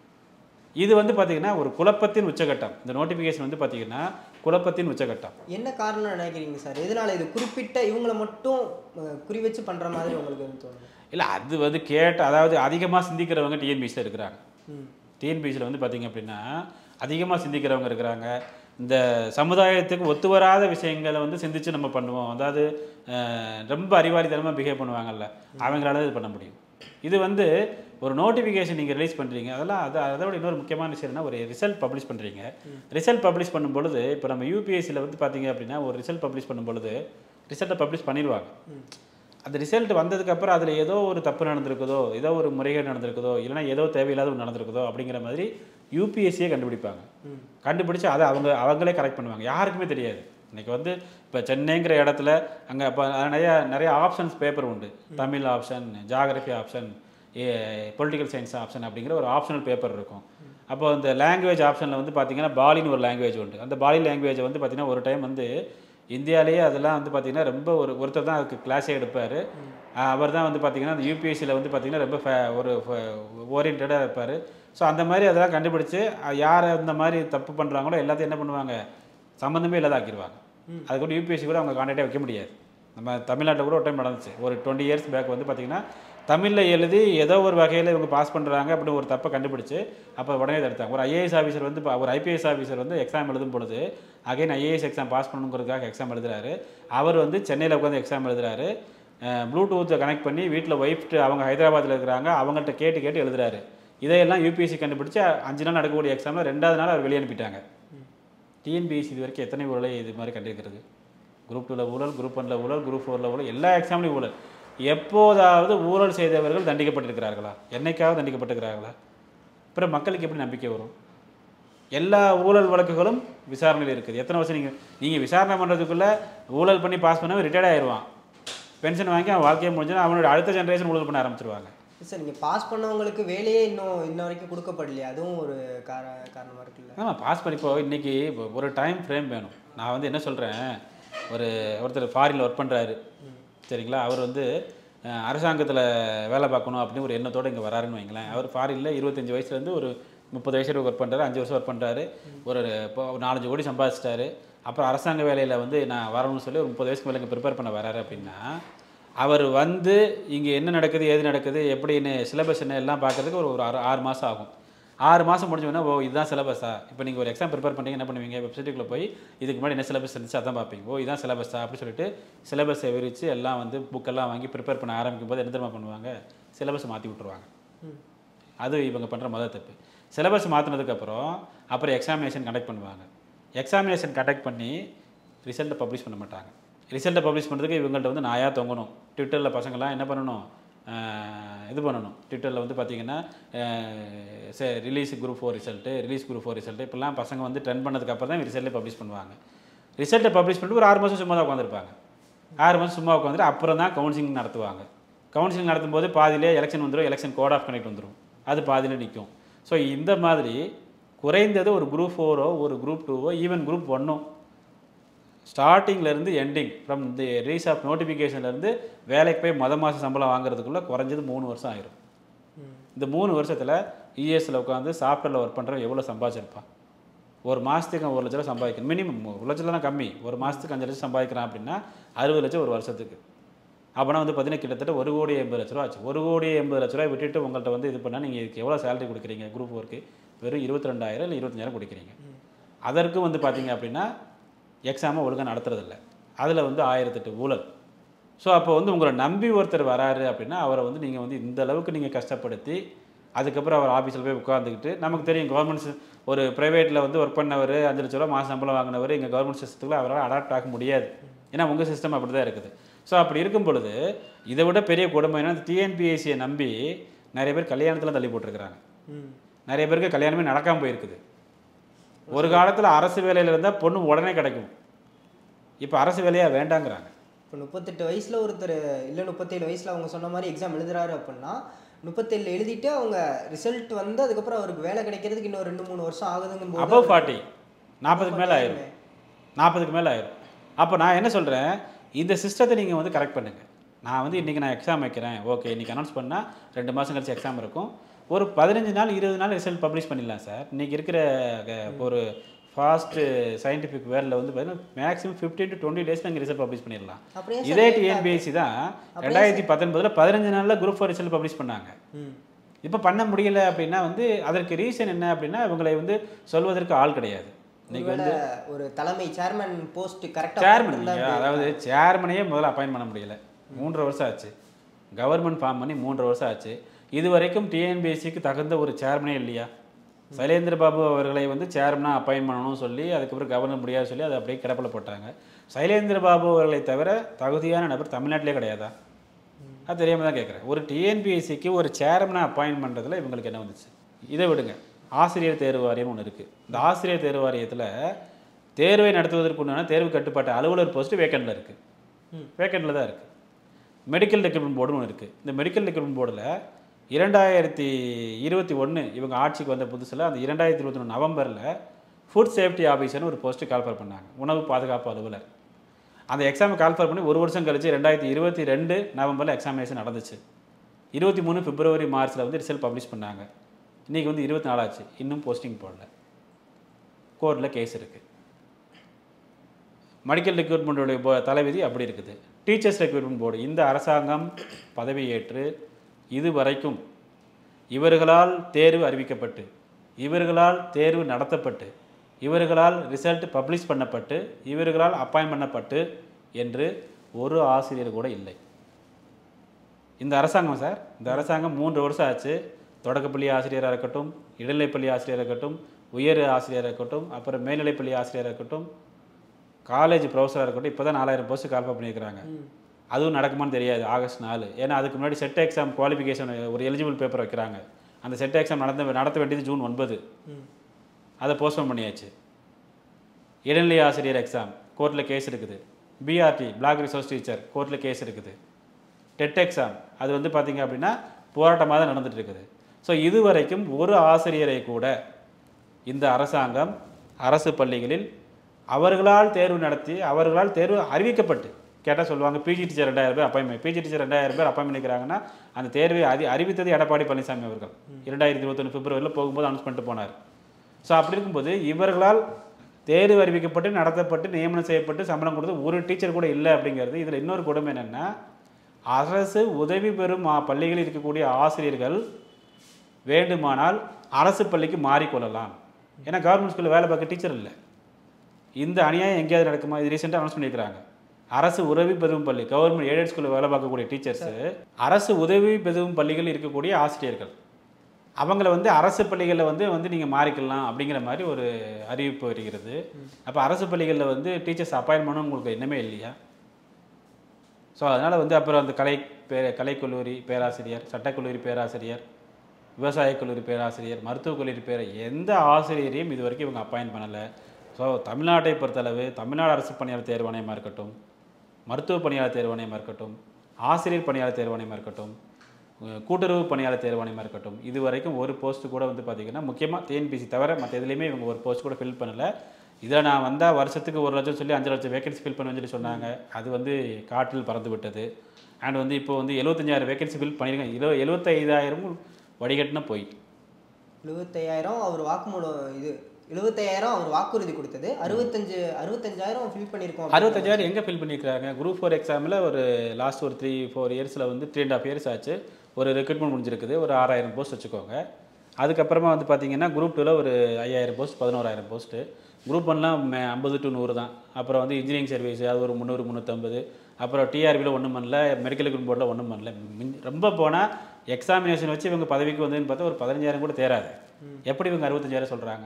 S1: இது வந்து பார்த்தீங்கன்னா ஒரு குழப்பத்தின் உச்சகட்டம் இந்த நோட்டிஃபிகேஷன் வந்து பார்த்தீங்கன்னா குழப்பத்தின் உச்சகட்டம்
S2: என்ன காரணம் நினைக்கிறீங்க சார் எதனால இது குறிப்பிட்ட இவங்களை மட்டும் அஹ், குறி வச்சு பண்ற மாதிரி உங்களுக்கு வந்து தோணுது
S1: இல்லை அது வந்து கேட்ட அதாவது அதிகமாக சிந்திக்கிறவங்க டிஎன்பிசியில் இருக்கிறாங்க
S2: ம்
S1: டிஎன்பிசியில் வந்து பார்த்தீங்க அப்படின்னா அதிகமாக சிந்திக்கிறவங்க இருக்கிறாங்க இந்த சமுதாயத்துக்கு ஒத்து வராத விஷயங்களை வந்து சிந்திச்சு நம்ம பண்ணுவோம் அதாவது அஹ், ரொம்ப அறிவாளித்தனமாக பிஹேவ் பண்ணுவாங்கல்ல அவங்களால இது பண்ண முடியும் இது வந்து ஒரு நோட்டிஃபிகேஷன் நீங்கள் ரிலீஸ் பண்ணுறீங்க அதெல்லாம் அது அதை விட இன்னொரு முக்கியமான விஷயம் என்ன ஒரு ரிசல்ட் பப்ளிஷ் பண்ணுறீங்க ரிசல்ட் பப்ளிஷ் பண்ணும் பொழுது இப்போ நம்ம யூபிஎஸ்சியில் வந்து பார்த்தீங்க அப்படின்னா ஒரு ரிசல்ட் பப்ளிஷ் பண்ணும் பொழுது ரிசல்ட்டை பப்ளிஷ் பண்ணிடுவாங்க அந்த ரிசல்ட் வந்ததுக்கப்புறம் அதில் ஏதோ ஒரு தப்பு நடந்திருக்குதோ ஏதோ ஒரு முறைகேடு நடந்திருக்குதோ இல்லைன்னா ஏதோ தேவையில்லாத ஒன்று நடந்திருக்குதோ அப்படிங்கிற மாதிரி யூபிஎஸ்சியே கண்டுபிடிப்பாங்க கண்டுபிடிச்சு அதை அவங்க அவங்களே கரெக்ட் பண்ணுவாங்க யாருக்குமே தெரியாது இன்னைக்கு வந்து இப்போ சென்னைங்கிற இடத்துல அங்கே இப்போ நிறைய நிறைய ஆப்ஷன்ஸ் பேப்பர் உண்டு Tamil option geography option political science option அப்படிங்கிற ஒரு ஆப்ஷனல் பேப்பர் இருக்கும் அப்போ அந்த லாங்குவேஜ் ஆப்ஷனில் வந்து பார்த்தீங்கன்னா பாலின்னு ஒரு லாங்குவேஜ் உண்டு அந்த பாலி லாங்குவேஜை வந்து பார்த்தீங்கன்னா ஒரு டைம் வந்து இந்தியாவிலேயே அதெல்லாம் வந்து பார்த்தீங்கன்னா ரொம்ப ஒரு ஒருத்தர் தான் அதுக்கு கிளாஸே எடுப்பார் அவர் தான் வந்து பார்த்தீங்கன்னா அந்த யூபிஎஸ்சியில் வந்து பார்த்தீங்கன்னா ரொம்ப fa- ஒரு ஓரியன்டாக இருப்பார் ஸோ அந்த மாதிரி அதெல்லாம் கண்டுபிடிச்சு அஹ் யார் அந்த மாதிரி தப்பு பண்ணுறாங்களோ எல்லாத்தையும் என்ன பண்ணுவாங்க சம்மந்தமே இல்லாத ஆக்கிடுவாங்க அது கூட யூபிஎஸ்சி கூட அவங்க கான்டாக்டே வைக்க முடியாது நம்ம தமிழ்நாட்டில் கூட ஒரு டைம் நடந்துச்சு ஒரு டுவெண்ட்டி இயர்ஸ் பேக் வந்து பார்த்தீங்கன்னா தமிழில் எழுதி ஏதோ ஒரு வகையில் இவங்க பாஸ் பண்ணுறாங்க அப்படின்னு ஒரு தப்பை கண்டுபிடிச்சு அப்போ உடனே தடுத்தாங்க ஒரு ஐஏஎஸ் ஆஃபீஸர் வந்து பா- ஒரு ஐபிஎஸ் ஆஃபீஸர் வந்து எக்ஸாம் எழுதும் பொழுது அகைன் ஐஏஎஸ் எக்ஸாம் பாஸ் பண்ணணுங்கிறதுக்காக எக்ஸாம் எழுதுறாரு அவர் வந்து சென்னையில் உட்காந்து எக்ஸாம் எழுதுறாரு ப்ளூடூத்தை கனெக்ட் பண்ணி வீட்டில் ஒய்ஃப்ட்டு அவங்க ஹைதராபாத்தில் இருக்கிறாங்க அவங்கள்ட்ட கேட்டு கேட்டு எழுதுறாரு இதையெல்லாம் யூபிஎஸ்சி கண்டுபிடிச்சு அஞ்சு நாள் நடக்கக்கூடிய எக்ஸாமில் ரெண்டாவது நாள் அவர் வெளியே அனுப்பிட்டாங்க டிஎன்பிஎஸ்சி இது வரைக்கும் எத்தனை ஊழலை இது மாதிரி கண்டிருக்கிறது குரூப் டூவில் ஊழல் குரூப் ஒன்ல ஊழல் குரூப் ஃபோரில் ஊழல் எல்லா எக்ஸாம்லையும் ஊழல் எப்போதாவது ஊழல் செய்தவர்கள் தண்டிக்கப்பட்டிருக்கிறார்களா என்னைக்காவது தண்டிக்கப்பட்டிருக்கிறார்களா அப்புறம் மக்களுக்கு எப்படி நம்பிக்கை வரும் எல்லா ஊழல் வழக்குகளும் விசாரணையில் இருக்குது எத்தனை வருஷம் நீங்கள் நீங்கள் விசாரணை பண்ணுறதுக்குள்ளே ஊழல் பண்ணி பாஸ் பண்ணவன் ரிட்டையர்ட் ஆயிடுவான் பென்ஷன் வாங்கி அவன் வாழ்க்கையை முடிஞ்சுன்னா அவனோட அடுத்த ஜென்ரேஷன் ஊழல் பண்ண ஆரம்பிச்சிருவாங்க
S2: சார் நீங்கள் பாஸ் பண்ணவங்களுக்கு வேலையே இன்னும் இன்ன வரைக்கும் கொடுக்கப்படலையா அதுவும் ஒரு கார காரணமாக இருக்குல்ல
S1: ஆமாம் பாஸ் பண்ணி இப்போ இன்றைக்கி ஒரு டைம் ஃப்ரேம் வேணும் நான் வந்து என்ன சொல்கிறேன் ஒரு ஒருத்தர் ஃபாரினில் ஒர்க் பண்ணுறாரு சரிங்களா அவர் வந்து அரசாங்கத்தில் வேலை பார்க்கணும் அப்படின்னு ஒரு எண்ணத்தோடு இங்கே வராருன்னு வைங்களேன் அவர் ஃபாரினில் இருபத்தஞ்சி வயசுலேருந்து ஒரு முப்பது வயசு வரைக்கும் ஒர்க் பண்ணுறாரு அஞ்சு வருஷம் ஒர்க் பண்ணுறாரு ஒரு இப்போ ஒரு நாலஞ்சு கோடி சம்பாதிச்சிட்டாரு அப்புறம் அரசாங்க வேலையில் வந்து நான் வரணும்னு சொல்லி ஒரு முப்பது வயசுக்கு மேலே இங்கே ப்ரிப்பேர் பண்ண வராரு அப்படின்னா அவர் வந்து இங்கே என்ன நடக்குது ஏது நடக்குது எப்படின்னு சிலபஸ் என்ன எல்லாம் பார்க்கறதுக்கு ஒரு ஒரு ஆறு ஆறு மாதம் ஆகும் ஆறு மாதம் முடிஞ்சோன்னா ஓ இதுதான் சிலபஸா இப்போ நீங்கள் ஒரு எக்ஸாம் ப்ரிப்பேர் பண்ணீங்க என்ன பண்ணுவீங்க வெப்சைட்டுக்குள்ளே போய் இதுக்கு முன்னாடி என்ன சிலபஸ் இருந்துச்சு அதான் பார்ப்பீங்க ஓ இதான் சிலபஸா அப்படின்னு சொல்லிட்டு சிலபஸை விரித்து எல்லாம் வந்து புக்கெல்லாம் வாங்கி ப்ரிப்பேர் பண்ண ஆரம்பிக்கும் போது என்ன தெரியுமா பண்ணுவாங்க சிலபஸ் மாற்றி விட்ருவாங்க அது இவங்க பண்ணுற முதல் தப்பு சிலபஸ் மாற்றினதுக்கப்புறம் அப்புறம் எக்ஸாமினேஷன் கண்டக்ட் பண்ணுவாங்க எக்ஸாமினேஷன் கண்டக்ட் பண்ணி ரிசல்ட்டை பப்ளிஷ் பண்ண மாட்டாங்க ரிசல்ட்டை பப்ளிஷ் பண்ணுறதுக்கு இவங்கள்ட்ட வந்து நாயாக தொங்கணும் ட்விட்டரில் பசங்கள்லாம் என்ன பண்ணணும் ஆஹ் இது பண்ணணும் ட்விட்டரில் வந்து பார்த்தீங்கன்னா சரி release group four result release group four result இப்படிலாம் பசங்க வந்து ட்ரெண்ட் பண்ணதுக்கு அப்புறம் தான் ரிசல்ட்டை பப்ளிஷ் பண்ணுவாங்க ரிசல்ட்டை பப்ளிஷ் பண்ணிட்டு ஒரு ஆறு மாதம் சும்மா தான் உட்காந்துருப்பாங்க ஆறு மாதம் சும்மா உட்காந்துட்டு அப்புறம் தான் கவுன்சிலிங் நடத்துவாங்க கவுன்சிலிங் நடத்தும்போது பாதியிலே எலெக்ஷன் வந்துடும் எலெக்ஷன் கோட் ஆஃப் கனெக்ட் வந்துடும் அது பாதியில் நிற்கும் ஸோ இந்த மாதிரி குறைந்தது ஒரு குரூப் ஃபோரோ ஒரு குரூப் டூவோ ஈவன் குரூப் ஒன்னோ ஸ்டார்டிங்லேருந்து ending from the release of நோட்டிஃபிகேஷன்லேருந்து வேலைக்கு போய் மொதல் மாதம் சம்பளம் வாங்குறதுக்குள்ளே குறைஞ்சது மூணு வருஷம் ஆயிரும் இந்த மூணு வருஷத்தில் இஎஸ்சில் உட்காந்து சாஃப்ட்வேரில் ஒர்க் பண்ணுறவன் எவ்வளோ சம்பாதிச்சிருப்பான் ஒரு மாதத்துக்கு அவன் ஒரு லட்ச ரூபா சம்பாதிக்கணும் மினிமம் ஒரு லட்சம் தான் கம்மி ஒரு மாதத்துக்கு அஞ்சு லட்சம் சம்பாதிக்கிறான் அப்படின்னா அறுபது லட்சம் ஒரு வருஷத்துக்கு அப்போனா வந்து பார்த்தீங்கன்னா கிட்டத்தட்ட ஒரு கோடி எண்பது லட்ச ரூபா ஆச்சு ஒரு கோடி எண்பது லட்ச ரூபாய் விட்டுட்டு உங்கள்கிட்ட வந்து இது பண்ணால் நீங்கள் இதுக்கு எவ்வளோ சேலரி கொடுக்குறீங்க குரூப் ஒர்க்கு வெறும் இருபத்தி ரெண்டாயிரம் இல்லை இருபத்தஞ்சாயிரம் கொடுக்குறீங்க அதற்கும் வந்து பார்த்தீங்க அப்படின்னா எக்ஸாமை ஒழுங்காக நடத்துறதில்ல அதில் வந்து ஆயிரத்தெட்டு ஊழல் ஸோ அப்போ வந்து உங்களை நம்பி ஒருத்தர் வராரு அப்படின்னா அவரை வந்து நீங்கள் வந்து இந்த அளவுக்கு நீங்கள் கஷ்டப்படுத்தி அதுக்கப்புறம் அவர் ஆஃபீஸில் போய் உட்காந்துக்கிட்டு நமக்கு தெரியும் கவர்மெண்ட் ஒரு ப்ரைவேட்டில் வந்து ஒர்க் பண்ணவர் அஞ்சு லட்ச ரூபா மாதம் சம்பளம் வாங்கினவர் இங்கே கவர்மெண்ட் சிஸ்டத்துக்குள்ள அவரால் அடாப்ட் ஆக முடியாது ஏன்னா உங்கள் சிஸ்டம் அப்படி தான் இருக்குது ஸோ அப்படி இருக்கும் பொழுது இதை விட பெரிய கொடுமை என்ன டிஎன்பிஎஸ்சியை நம்பி நிறைய பேர் கல்யாணத்தில் தள்ளி போட்டிருக்கிறாங்க
S2: ம்
S1: நிறைய பேருக்கு கல்யாணமே நடக்காமல் போயிருக்குது ஒரு காலத்தில் அரசு வேலையில் இருந்தால் பொண்ணு உடனே கிடைக்கும் இப்போ அரசு வேலையாக வேண்டாங்கிறாங்க
S2: இப்போ முப்பத்தெட்டு வயசில் ஒருத்தர் இல்லை முப்பத்தேழு வயசில் அவங்க சொன்ன மாதிரி எக்ஸாம் எழுதுறாரு அப்படின்னா முப்பத்தேழு எழுதிட்டு அவங்க ரிசல்ட் வந்து அதுக்கப்புறம் அவருக்கு வேலை கிடைக்கிறதுக்கு இன்னும் ரெண்டு மூணு வருஷம் ஆகுதுங்கும் போது
S1: அபவ் ஃபார்ட்டி நாற்பதுக்கு மேலே ஆயிரும் நாற்பதுக்கு மேலே ஆயிரும் அப்போ நான் என்ன சொல்கிறேன் இந்த சிஸ்டத்தை நீங்கள் வந்து கரெக்ட் பண்ணுங்கள் நான் வந்து இன்றைக்கி நான் எக்ஸாம் வைக்கிறேன் ஓகே இன்றைக்கி அனௌன்ஸ் பண்ணால் ரெண்டு மாதம் கழிச்சு எக்ஸாம் இருக்கும் ஒரு பதினஞ்சு நாள் இருபது நாள் ரிசல்ட் பப்ளிஷ் பண்ணிடலாம் சார் இன்றைக்கி இருக்கிற அஹ், ஒரு ஃபாஸ்ட்டு சயின்டிஃபிக் வேர்ல்டில் வந்து பார்த்தீங்கன்னா maximum fifteen to twenty days நீங்கள் ரிசல்ட் பப்ளிஷ் பண்ணிடலாம்
S2: அப்புறம் ஏன்
S1: இதே டிஎன்பிஎஸ்சி தான் ரெண்டாயிரத்தி பத்தொன்பதில் பதினஞ்சு நாளில் குரூப் ஃபோர் ரிசல்ட் பப்ளிஷ் பண்ணாங்க
S2: ம்
S1: இப்போ பண்ண முடியல அப்படின்னா வந்து அதற்கு ரீசன் என்ன அப்படின்னா இவங்களை வந்து சொல்வதற்கு ஆள் கிடையாது இன்னைக்கு வந்து
S2: ஒருவேளை ஒரு தலைமை சேர்மன் போஸ்ட் கரெக்டாக
S1: சேர்மன் அதாவது சேர்மனையே முதல்ல அப்பாயின் பண்ண முடியல மூன்றரை வருஷம் ஆச்சு கவர்மெண்ட் ஃபார்ம் பண்ணி மூன்றரை வருஷம் ஆச்சு இது வரைக்கும் டிஎன்பிஎஸ்சிக்கு தகுந்த ஒரு சேர்மனே இல்லையா சைலேந்திர பாபு அவர்களை வந்து சேர்மனாக அப்பாயின் பண்ணணும்னு சொல்லி அதுக்கப்புறம் கவர்னர் முடியாது சொல்லி அதை அப்படியே கிடப்பில் போட்டாங்க சைலேந்திர பாபு அவர்களை தவிர தகுதியான நபர் தமிழ்நாட்டிலே கிடையாதா அது தெரியாம தான் கேட்குறேன் ஒரு டிஎன்பிஎஸ்சிக்கு ஒரு சேர்மனை அப்பாயின் பண்ணுறதுல இவங்களுக்கு என்ன வந்துச்சு இதை விடுங்க ஆசிரியர் தேர்வு வாரியம்னு ஒன்று இருக்குது இந்த ஆசிரியர் தேர்வு வாரியத்தில் தேர்வை நடத்துவதற்கு உண்டான தேர்வு கட்டுப்பாட்டு அலுவலர் போஸ்ட் வேக்கண்டில் இருக்குது வேக்கண்டில் தான் இருக்குது மெடிக்கல் ரெக்ரூட்மெண்ட் போர்டுன்னு ஒன்று இருக்குது இந்த மெடிக்கல் ரெக்ரூட்மெண்ட் போர்டில் இரண்டாயிரத்தி இருபத்தி ஒன்று இவங்க ஆட்சிக்கு வந்த புதுசில் அந்த இரண்டாயிரத்தி இருபத்தி ஒன்று நவம்பரில் ஃபுட் சேஃப்டி ஆஃபீஸர்னு ஒரு போஸ்ட்டு கால்ஃபர் பண்ணாங்க உணவு பாதுகாப்பு அலுவலர் அந்த எக்ஸாமை கால்ஃபர் பண்ணி ஒரு வருஷம் கழிச்சு ரெண்டாயிரத்தி இருபத்தி ரெண்டு நவம்பரில் எக்ஸாமினேஷன் நடந்துச்சு இருபத்தி மூணு பிப்ரவரி மார்ச்சில் வந்து ரிசல்ட் பப்ளிஷ் பண்ணாங்க இன்றைக்கி வந்து இருபத்தி நாலாச்சு இன்னும் போஸ்டிங் போடல கோர்ட்டில் கேஸ் இருக்குது மெடிக்கல் ரெக்ரூட்மெண்ட்டுடைய போ- தலைவிதி அப்படி இருக்குது டீச்சர்ஸ் ரெக்ரூட்மெண்ட் போர்டு இந்த அரசாங்கம் பதவியேற்று இதுவரைக்கும் இவர்களால் தேர்வு அறிவிக்கப்பட்டு இவர்களால் தேர்வு நடத்தப்பட்டு இவர்களால் ரிசல்ட் பப்ளிஷ் பண்ணப்பட்டு இவர்களால் அப்பாயின் பண்ணப்பட்டு என்று ஒரு ஆசிரியர் கூட இல்லை இந்த அரசாங்கம் சார் இந்த அரசாங்கம் மூன்று வருஷம் ஆச்சு தொடக்கப்பள்ளி ஆசிரியராக இருக்கட்டும் இடைநிலைப்பள்ளி ஆசிரியராக இருக்கட்டும் உயர் ஆசிரியராக இருக்கட்டும் அப்புறம் மேல்நிலைப்பள்ளி ஆசிரியராக இருக்கட்டும் காலேஜ் ப்ரொஃபஸராக இருக்கட்டும் இப்போ தான் நாலாயிரம் போஸ்ட் கால்ஃபர் பண்ணியிருக்கிறாங்க அதுவும் நடக்குமான்னு தெரியாது ஆகஸ்ட் நாலு ஏன்னா அதுக்கு முன்னாடி செட் எக்ஸாம் குவாலிஃபிகேஷன் ஒரு எலிஜிபிள் பேப்பர் வைக்கிறாங்க அந்த செட் எக்ஸாம் நடந்த நடத்த வேண்டியது ஜூன் ஒன்பது அதை போஸ்ட்போன் பண்ணியாச்சு இடைநிலை ஆசிரியர் எக்ஸாம் கோர்ட்டில் கேஸ் இருக்குது பிஆர்டி பிளாக் ரிசோர்ஸ் டீச்சர் கோர்ட்டில் கேஸ் இருக்குது டெட் எக்ஸாம் அது வந்து பார்த்தீங்க அப்படின்னா போராட்டமாக தான் நடந்துட்டு இருக்குது ஸோ இதுவரைக்கும் ஒரு ஆசிரியரை கூட இந்த அரசாங்கம் அரசு பள்ளிகளில் அவர்களால் தேர்வு நடத்தி அவர்களால் தேர்வு அறிவிக்கப்பட்டு கேட்டால் சொல்லுவாங்க பிஜி டீச்சர் ரெண்டாயிரம் பேர் அப்பாயின்மெண்ட் பிஜி டீச்சர் ரெண்டாயிரம் பேர் அப்பாயின்மெண்ட் பண்ணிக்கிறாங்கன்னா அந்த தேர்வை அறி அறிவித்தது எடப்பாடி பழனிசாமி அவர்கள் இரண்டாயிரத்தி இருபத்தொன்று பிப்ரவரியில் போகும்போது அனௌன்ஸ் பண்ணிட்டு போனார் ஸோ அப்படி இருக்கும்போது இவர்களால் தேர்வு அறிவிக்கப்பட்டு நடத்தப்பட்டு நியமனம் செய்யப்பட்டு சம்பளம் கொடுத்து ஒரு டீச்சர் கூட இல்லை அப்படிங்கிறது இதில் இன்னொரு கொடுமை என்னென்னா அரசு உதவி பெறும் மா- பள்ளிகளில் இருக்கக்கூடிய ஆசிரியர்கள் வேண்டுமானால் அரசு பள்ளிக்கு மாறிக்கொள்ளலாம் ஏன்னா கவர்மெண்ட் ஸ்கூலில் வேலை பார்க்க டீச்சர் இல்லை இந்த அநியாயம் எங்கேயாவது நடக்குமா இது ரீசெண்டாக அனௌன்ஸ் பண்ணியிருக்கிறாங்க அரசு உதவி பெறும் பள்ளி கவர்மெண்ட் எய்டட் ஸ்கூலில் வேலை பார்க்கக்கூடிய டீச்சர்ஸு அரசு உதவி பெறும் பள்ளிகளில் இருக்கக்கூடிய ஆசிரியர்கள் அவங்கள வந்து அரசு பள்ளிகளில் வந்து வந்து நீங்கள் மாறிக்கலாம் அப்படிங்கிற மாதிரி ஒரு அறிவிப்பு வருகிறது அப்போ அரசு பள்ளிகளில் வந்து டீச்சர்ஸ் அப்பாயின்மெண்ட்னு உங்களுக்கு என்னமே இல்லையா ஸோ அதனால் வந்து அப்புறம் அந்த கலை பே கலைக்கல்லூரி பேராசிரியர் சட்டக்கல்லூரி பேராசிரியர் விவசாயக் கல்லூரி பேராசிரியர் மருத்துவக் கல்லூரி பேர எந்த ஆசிரியரையும் இது வரைக்கும் இவங்க அப்பாயின் பண்ணலை ஸோ தமிழ்நாட்டை பொறுத்தளவு தமிழ்நாடு அரசு பணியாளர் தேர்வாணையமாக இருக்கட்டும் மருத்துவ பணியாளர் தேர்வாணையமாக இருக்கட்டும் ஆசிரியர் பணியாளர் தேர்வாணையமாக இருக்கட்டும் அஹ் கூட்டுறவு பணியாளர் தேர்வாணையமாக இருக்கட்டும் இது வரைக்கும் ஒரு போஸ்ட் கூட வந்து பார்த்திங்கன்னா முக்கியமாக டிஎன்பிசி தவிர மற்ற எதுலேயுமே இவங்க ஒரு போஸ்ட் கூட ஃபில் பண்ணலை இதில் நான் வந்தால் வருஷத்துக்கு ஒரு லட்சம் சொல்லி அஞ்சு லட்சம் வேகன்சி ஃபில் பண்ண சொல்லி சொன்னாங்க அது வந்து காற்றில் பறந்து விட்டது அண்ட் வந்து இப்போ வந்து எழுபத்தஞ்சாயிரம் வேகன்சி ஃபில் பண்ணியிருக்காங்க இரு எழுபத்தைந்தாயிரம் வடிகட்டின போய்
S2: எழுபத்தையாயிரம் அவர் வாக்குமூலம் இது எழுபத்தையாயிரம் அவர் வாக்குறுதி கொடுத்தது அறுபத்தஞ்சு அறுபத்தஞ்சாயிரம் ஃபில் பண்ணியிருக்கோம்
S1: அறுபத்தஞ்சாயிரம் எங்கே ஃபில் பண்ணியிருக்காங்க குரூப் ஃபோர் எக்ஸாமில் ஒரு லாஸ்ட் ஒரு த்ரீ ஃபோர் இயர்ஸில் வந்து த்ரீ அண்ட் ஆஃப் இயர்ஸ் ஆச்சு ஒரு ரெக்ரூட்மெண்ட் முடிஞ்சிருக்குது ஒரு ஆறாயிரம் போஸ்ட் வச்சுக்கோங்க அதுக்கப்புறமா வந்து பார்த்தீங்கன்னா குரூப் டூவில் ஒரு ஐயாயிரம் போஸ்ட் பதினோராயிரம் போஸ்ட்டு குரூப் ஒன்லாம் ஐம்பது டு நூறு தான் அப்புறம் வந்து இன்ஜினியரிங் சர்வீஸ் அது ஒரு முந்நூறு முந்நூற்றம்பது அப்புறம் டிஆர்பியில் ஒன்றும் பண்ணல மெடிக்கல் ரெக்ரூட் போர்டில் ஒன்றும் பண்ணல மின்- ரொம்ப போனால் எக்ஸாமினேஷன் வச்சு இவங்க பதவிக்கு வந்ததுன்னு பார்த்தா ஒரு பதினஞ்சாயிரம் கூட தேராது எப்படி இவங்க அறுபத்தஞ்சாயிரம் சொல்கிறாங்க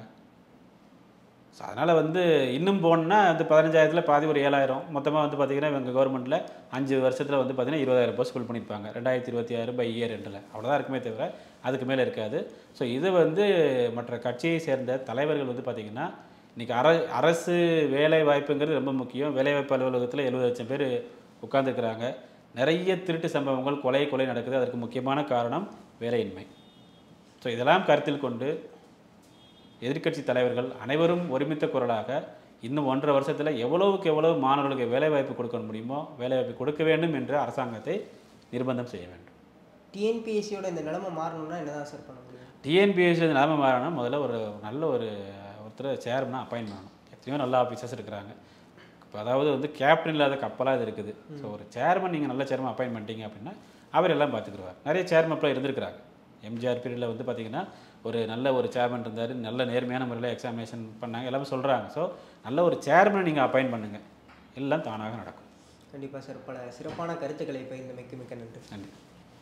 S1: ஸோ அதனால் வந்து இன்னும் போனோம்னா அந்த பதினஞ்சாயிரத்தில் பாதி ஒரு ஏழாயிரம் மொத்தமாக வந்து பார்த்திங்கன்னா இவங்க கவர்மெண்ட்டில் அஞ்சு வருஷத்தில் வந்து பார்த்திங்கன்னா இருபதாயிரம் போஸ்ட் ஃபில் பண்ணியிருப்பாங்க ரெண்டாயிரத்தி இருபத்தி ஆறு பை இயர் ரெண்டில் அவ்வளோதான் இருக்குமே தவிர அதுக்கு மேலே இருக்காது ஸோ இது வந்து மற்ற கட்சியை சேர்ந்த தலைவர்கள் வந்து பார்த்திங்கன்னா இன்றைக்கி அர அரசு வேலை வாய்ப்புங்கிறது ரொம்ப முக்கியம் வேலைவாய்ப்பு அலுவலகத்தில் எழுபது லட்சம் பேர் உட்காந்துருக்குறாங்க நிறைய திருட்டு சம்பவங்கள் கொலை கொலை நடக்குது அதற்கு முக்கியமான காரணம் வேலையின்மை ஸோ இதெல்லாம் கருத்தில் கொண்டு எதிர்க்கட்சி தலைவர்கள் அனைவரும் ஒருமித்த குரலாக இன்னும் ஒன்றரை வருஷத்தில் எவ்வளவுக்கு எவ்வளவு மாணவர்களுக்கு வேலைவாய்ப்பு கொடுக்க முடியுமோ வேலைவாய்ப்பு கொடுக்க வேண்டும் என்று அரசாங்கத்தை நிர்பந்தம் செய்ய வேண்டும்
S2: டிஎன்பிஎஸ்சியோட இந்த நிலைமை மாறணும்னா என்னதான் சார் பண்ண முடியும்
S1: டிஎன்பிஎஸ்சி நிலைமை மாறணும் முதல்ல ஒரு நல்ல ஒரு ஒருத்தர் சேர்மனாக அப்பாயின் பண்ணணும் எத்தனையோ நல்ல ஆஃபீஸர்ஸ் இருக்கிறாங்க இப்போ அதாவது வந்து கேப்டன் இல்லாத கப்பலாக இது இருக்குது ஸோ ஒரு சேர்மன் நீங்கள் நல்ல சேர்மன் அப்பாயின் பண்ணிட்டீங்க அப்படின்னா அவர் எல்லாம் பார்த்துக்குருவார் நிறைய சேர்மன் அப்புறம் இருந்திருக்கிறாங்க எம்ஜிஆர் பீரியடில் வந்து பார்த்தீங்கன்னா ஒரு நல்ல ஒரு சேர்மன் இருந்தார் நல்ல நேர்மையான முறையில் எக்ஸாமினேஷன் பண்ணாங்க எல்லாமே சொல்கிறாங்க ஸோ நல்ல ஒரு சேர்மனை நீங்கள் அப்பாயிண்ட் பண்ணுங்கள் எல்லாம் தானாக நடக்கும்
S2: கண்டிப்பாக சார் பல சிறப்பான கருத்துக்களை பகிர்ந்தமைக்கு மிக்க நன்றி
S1: நன்றி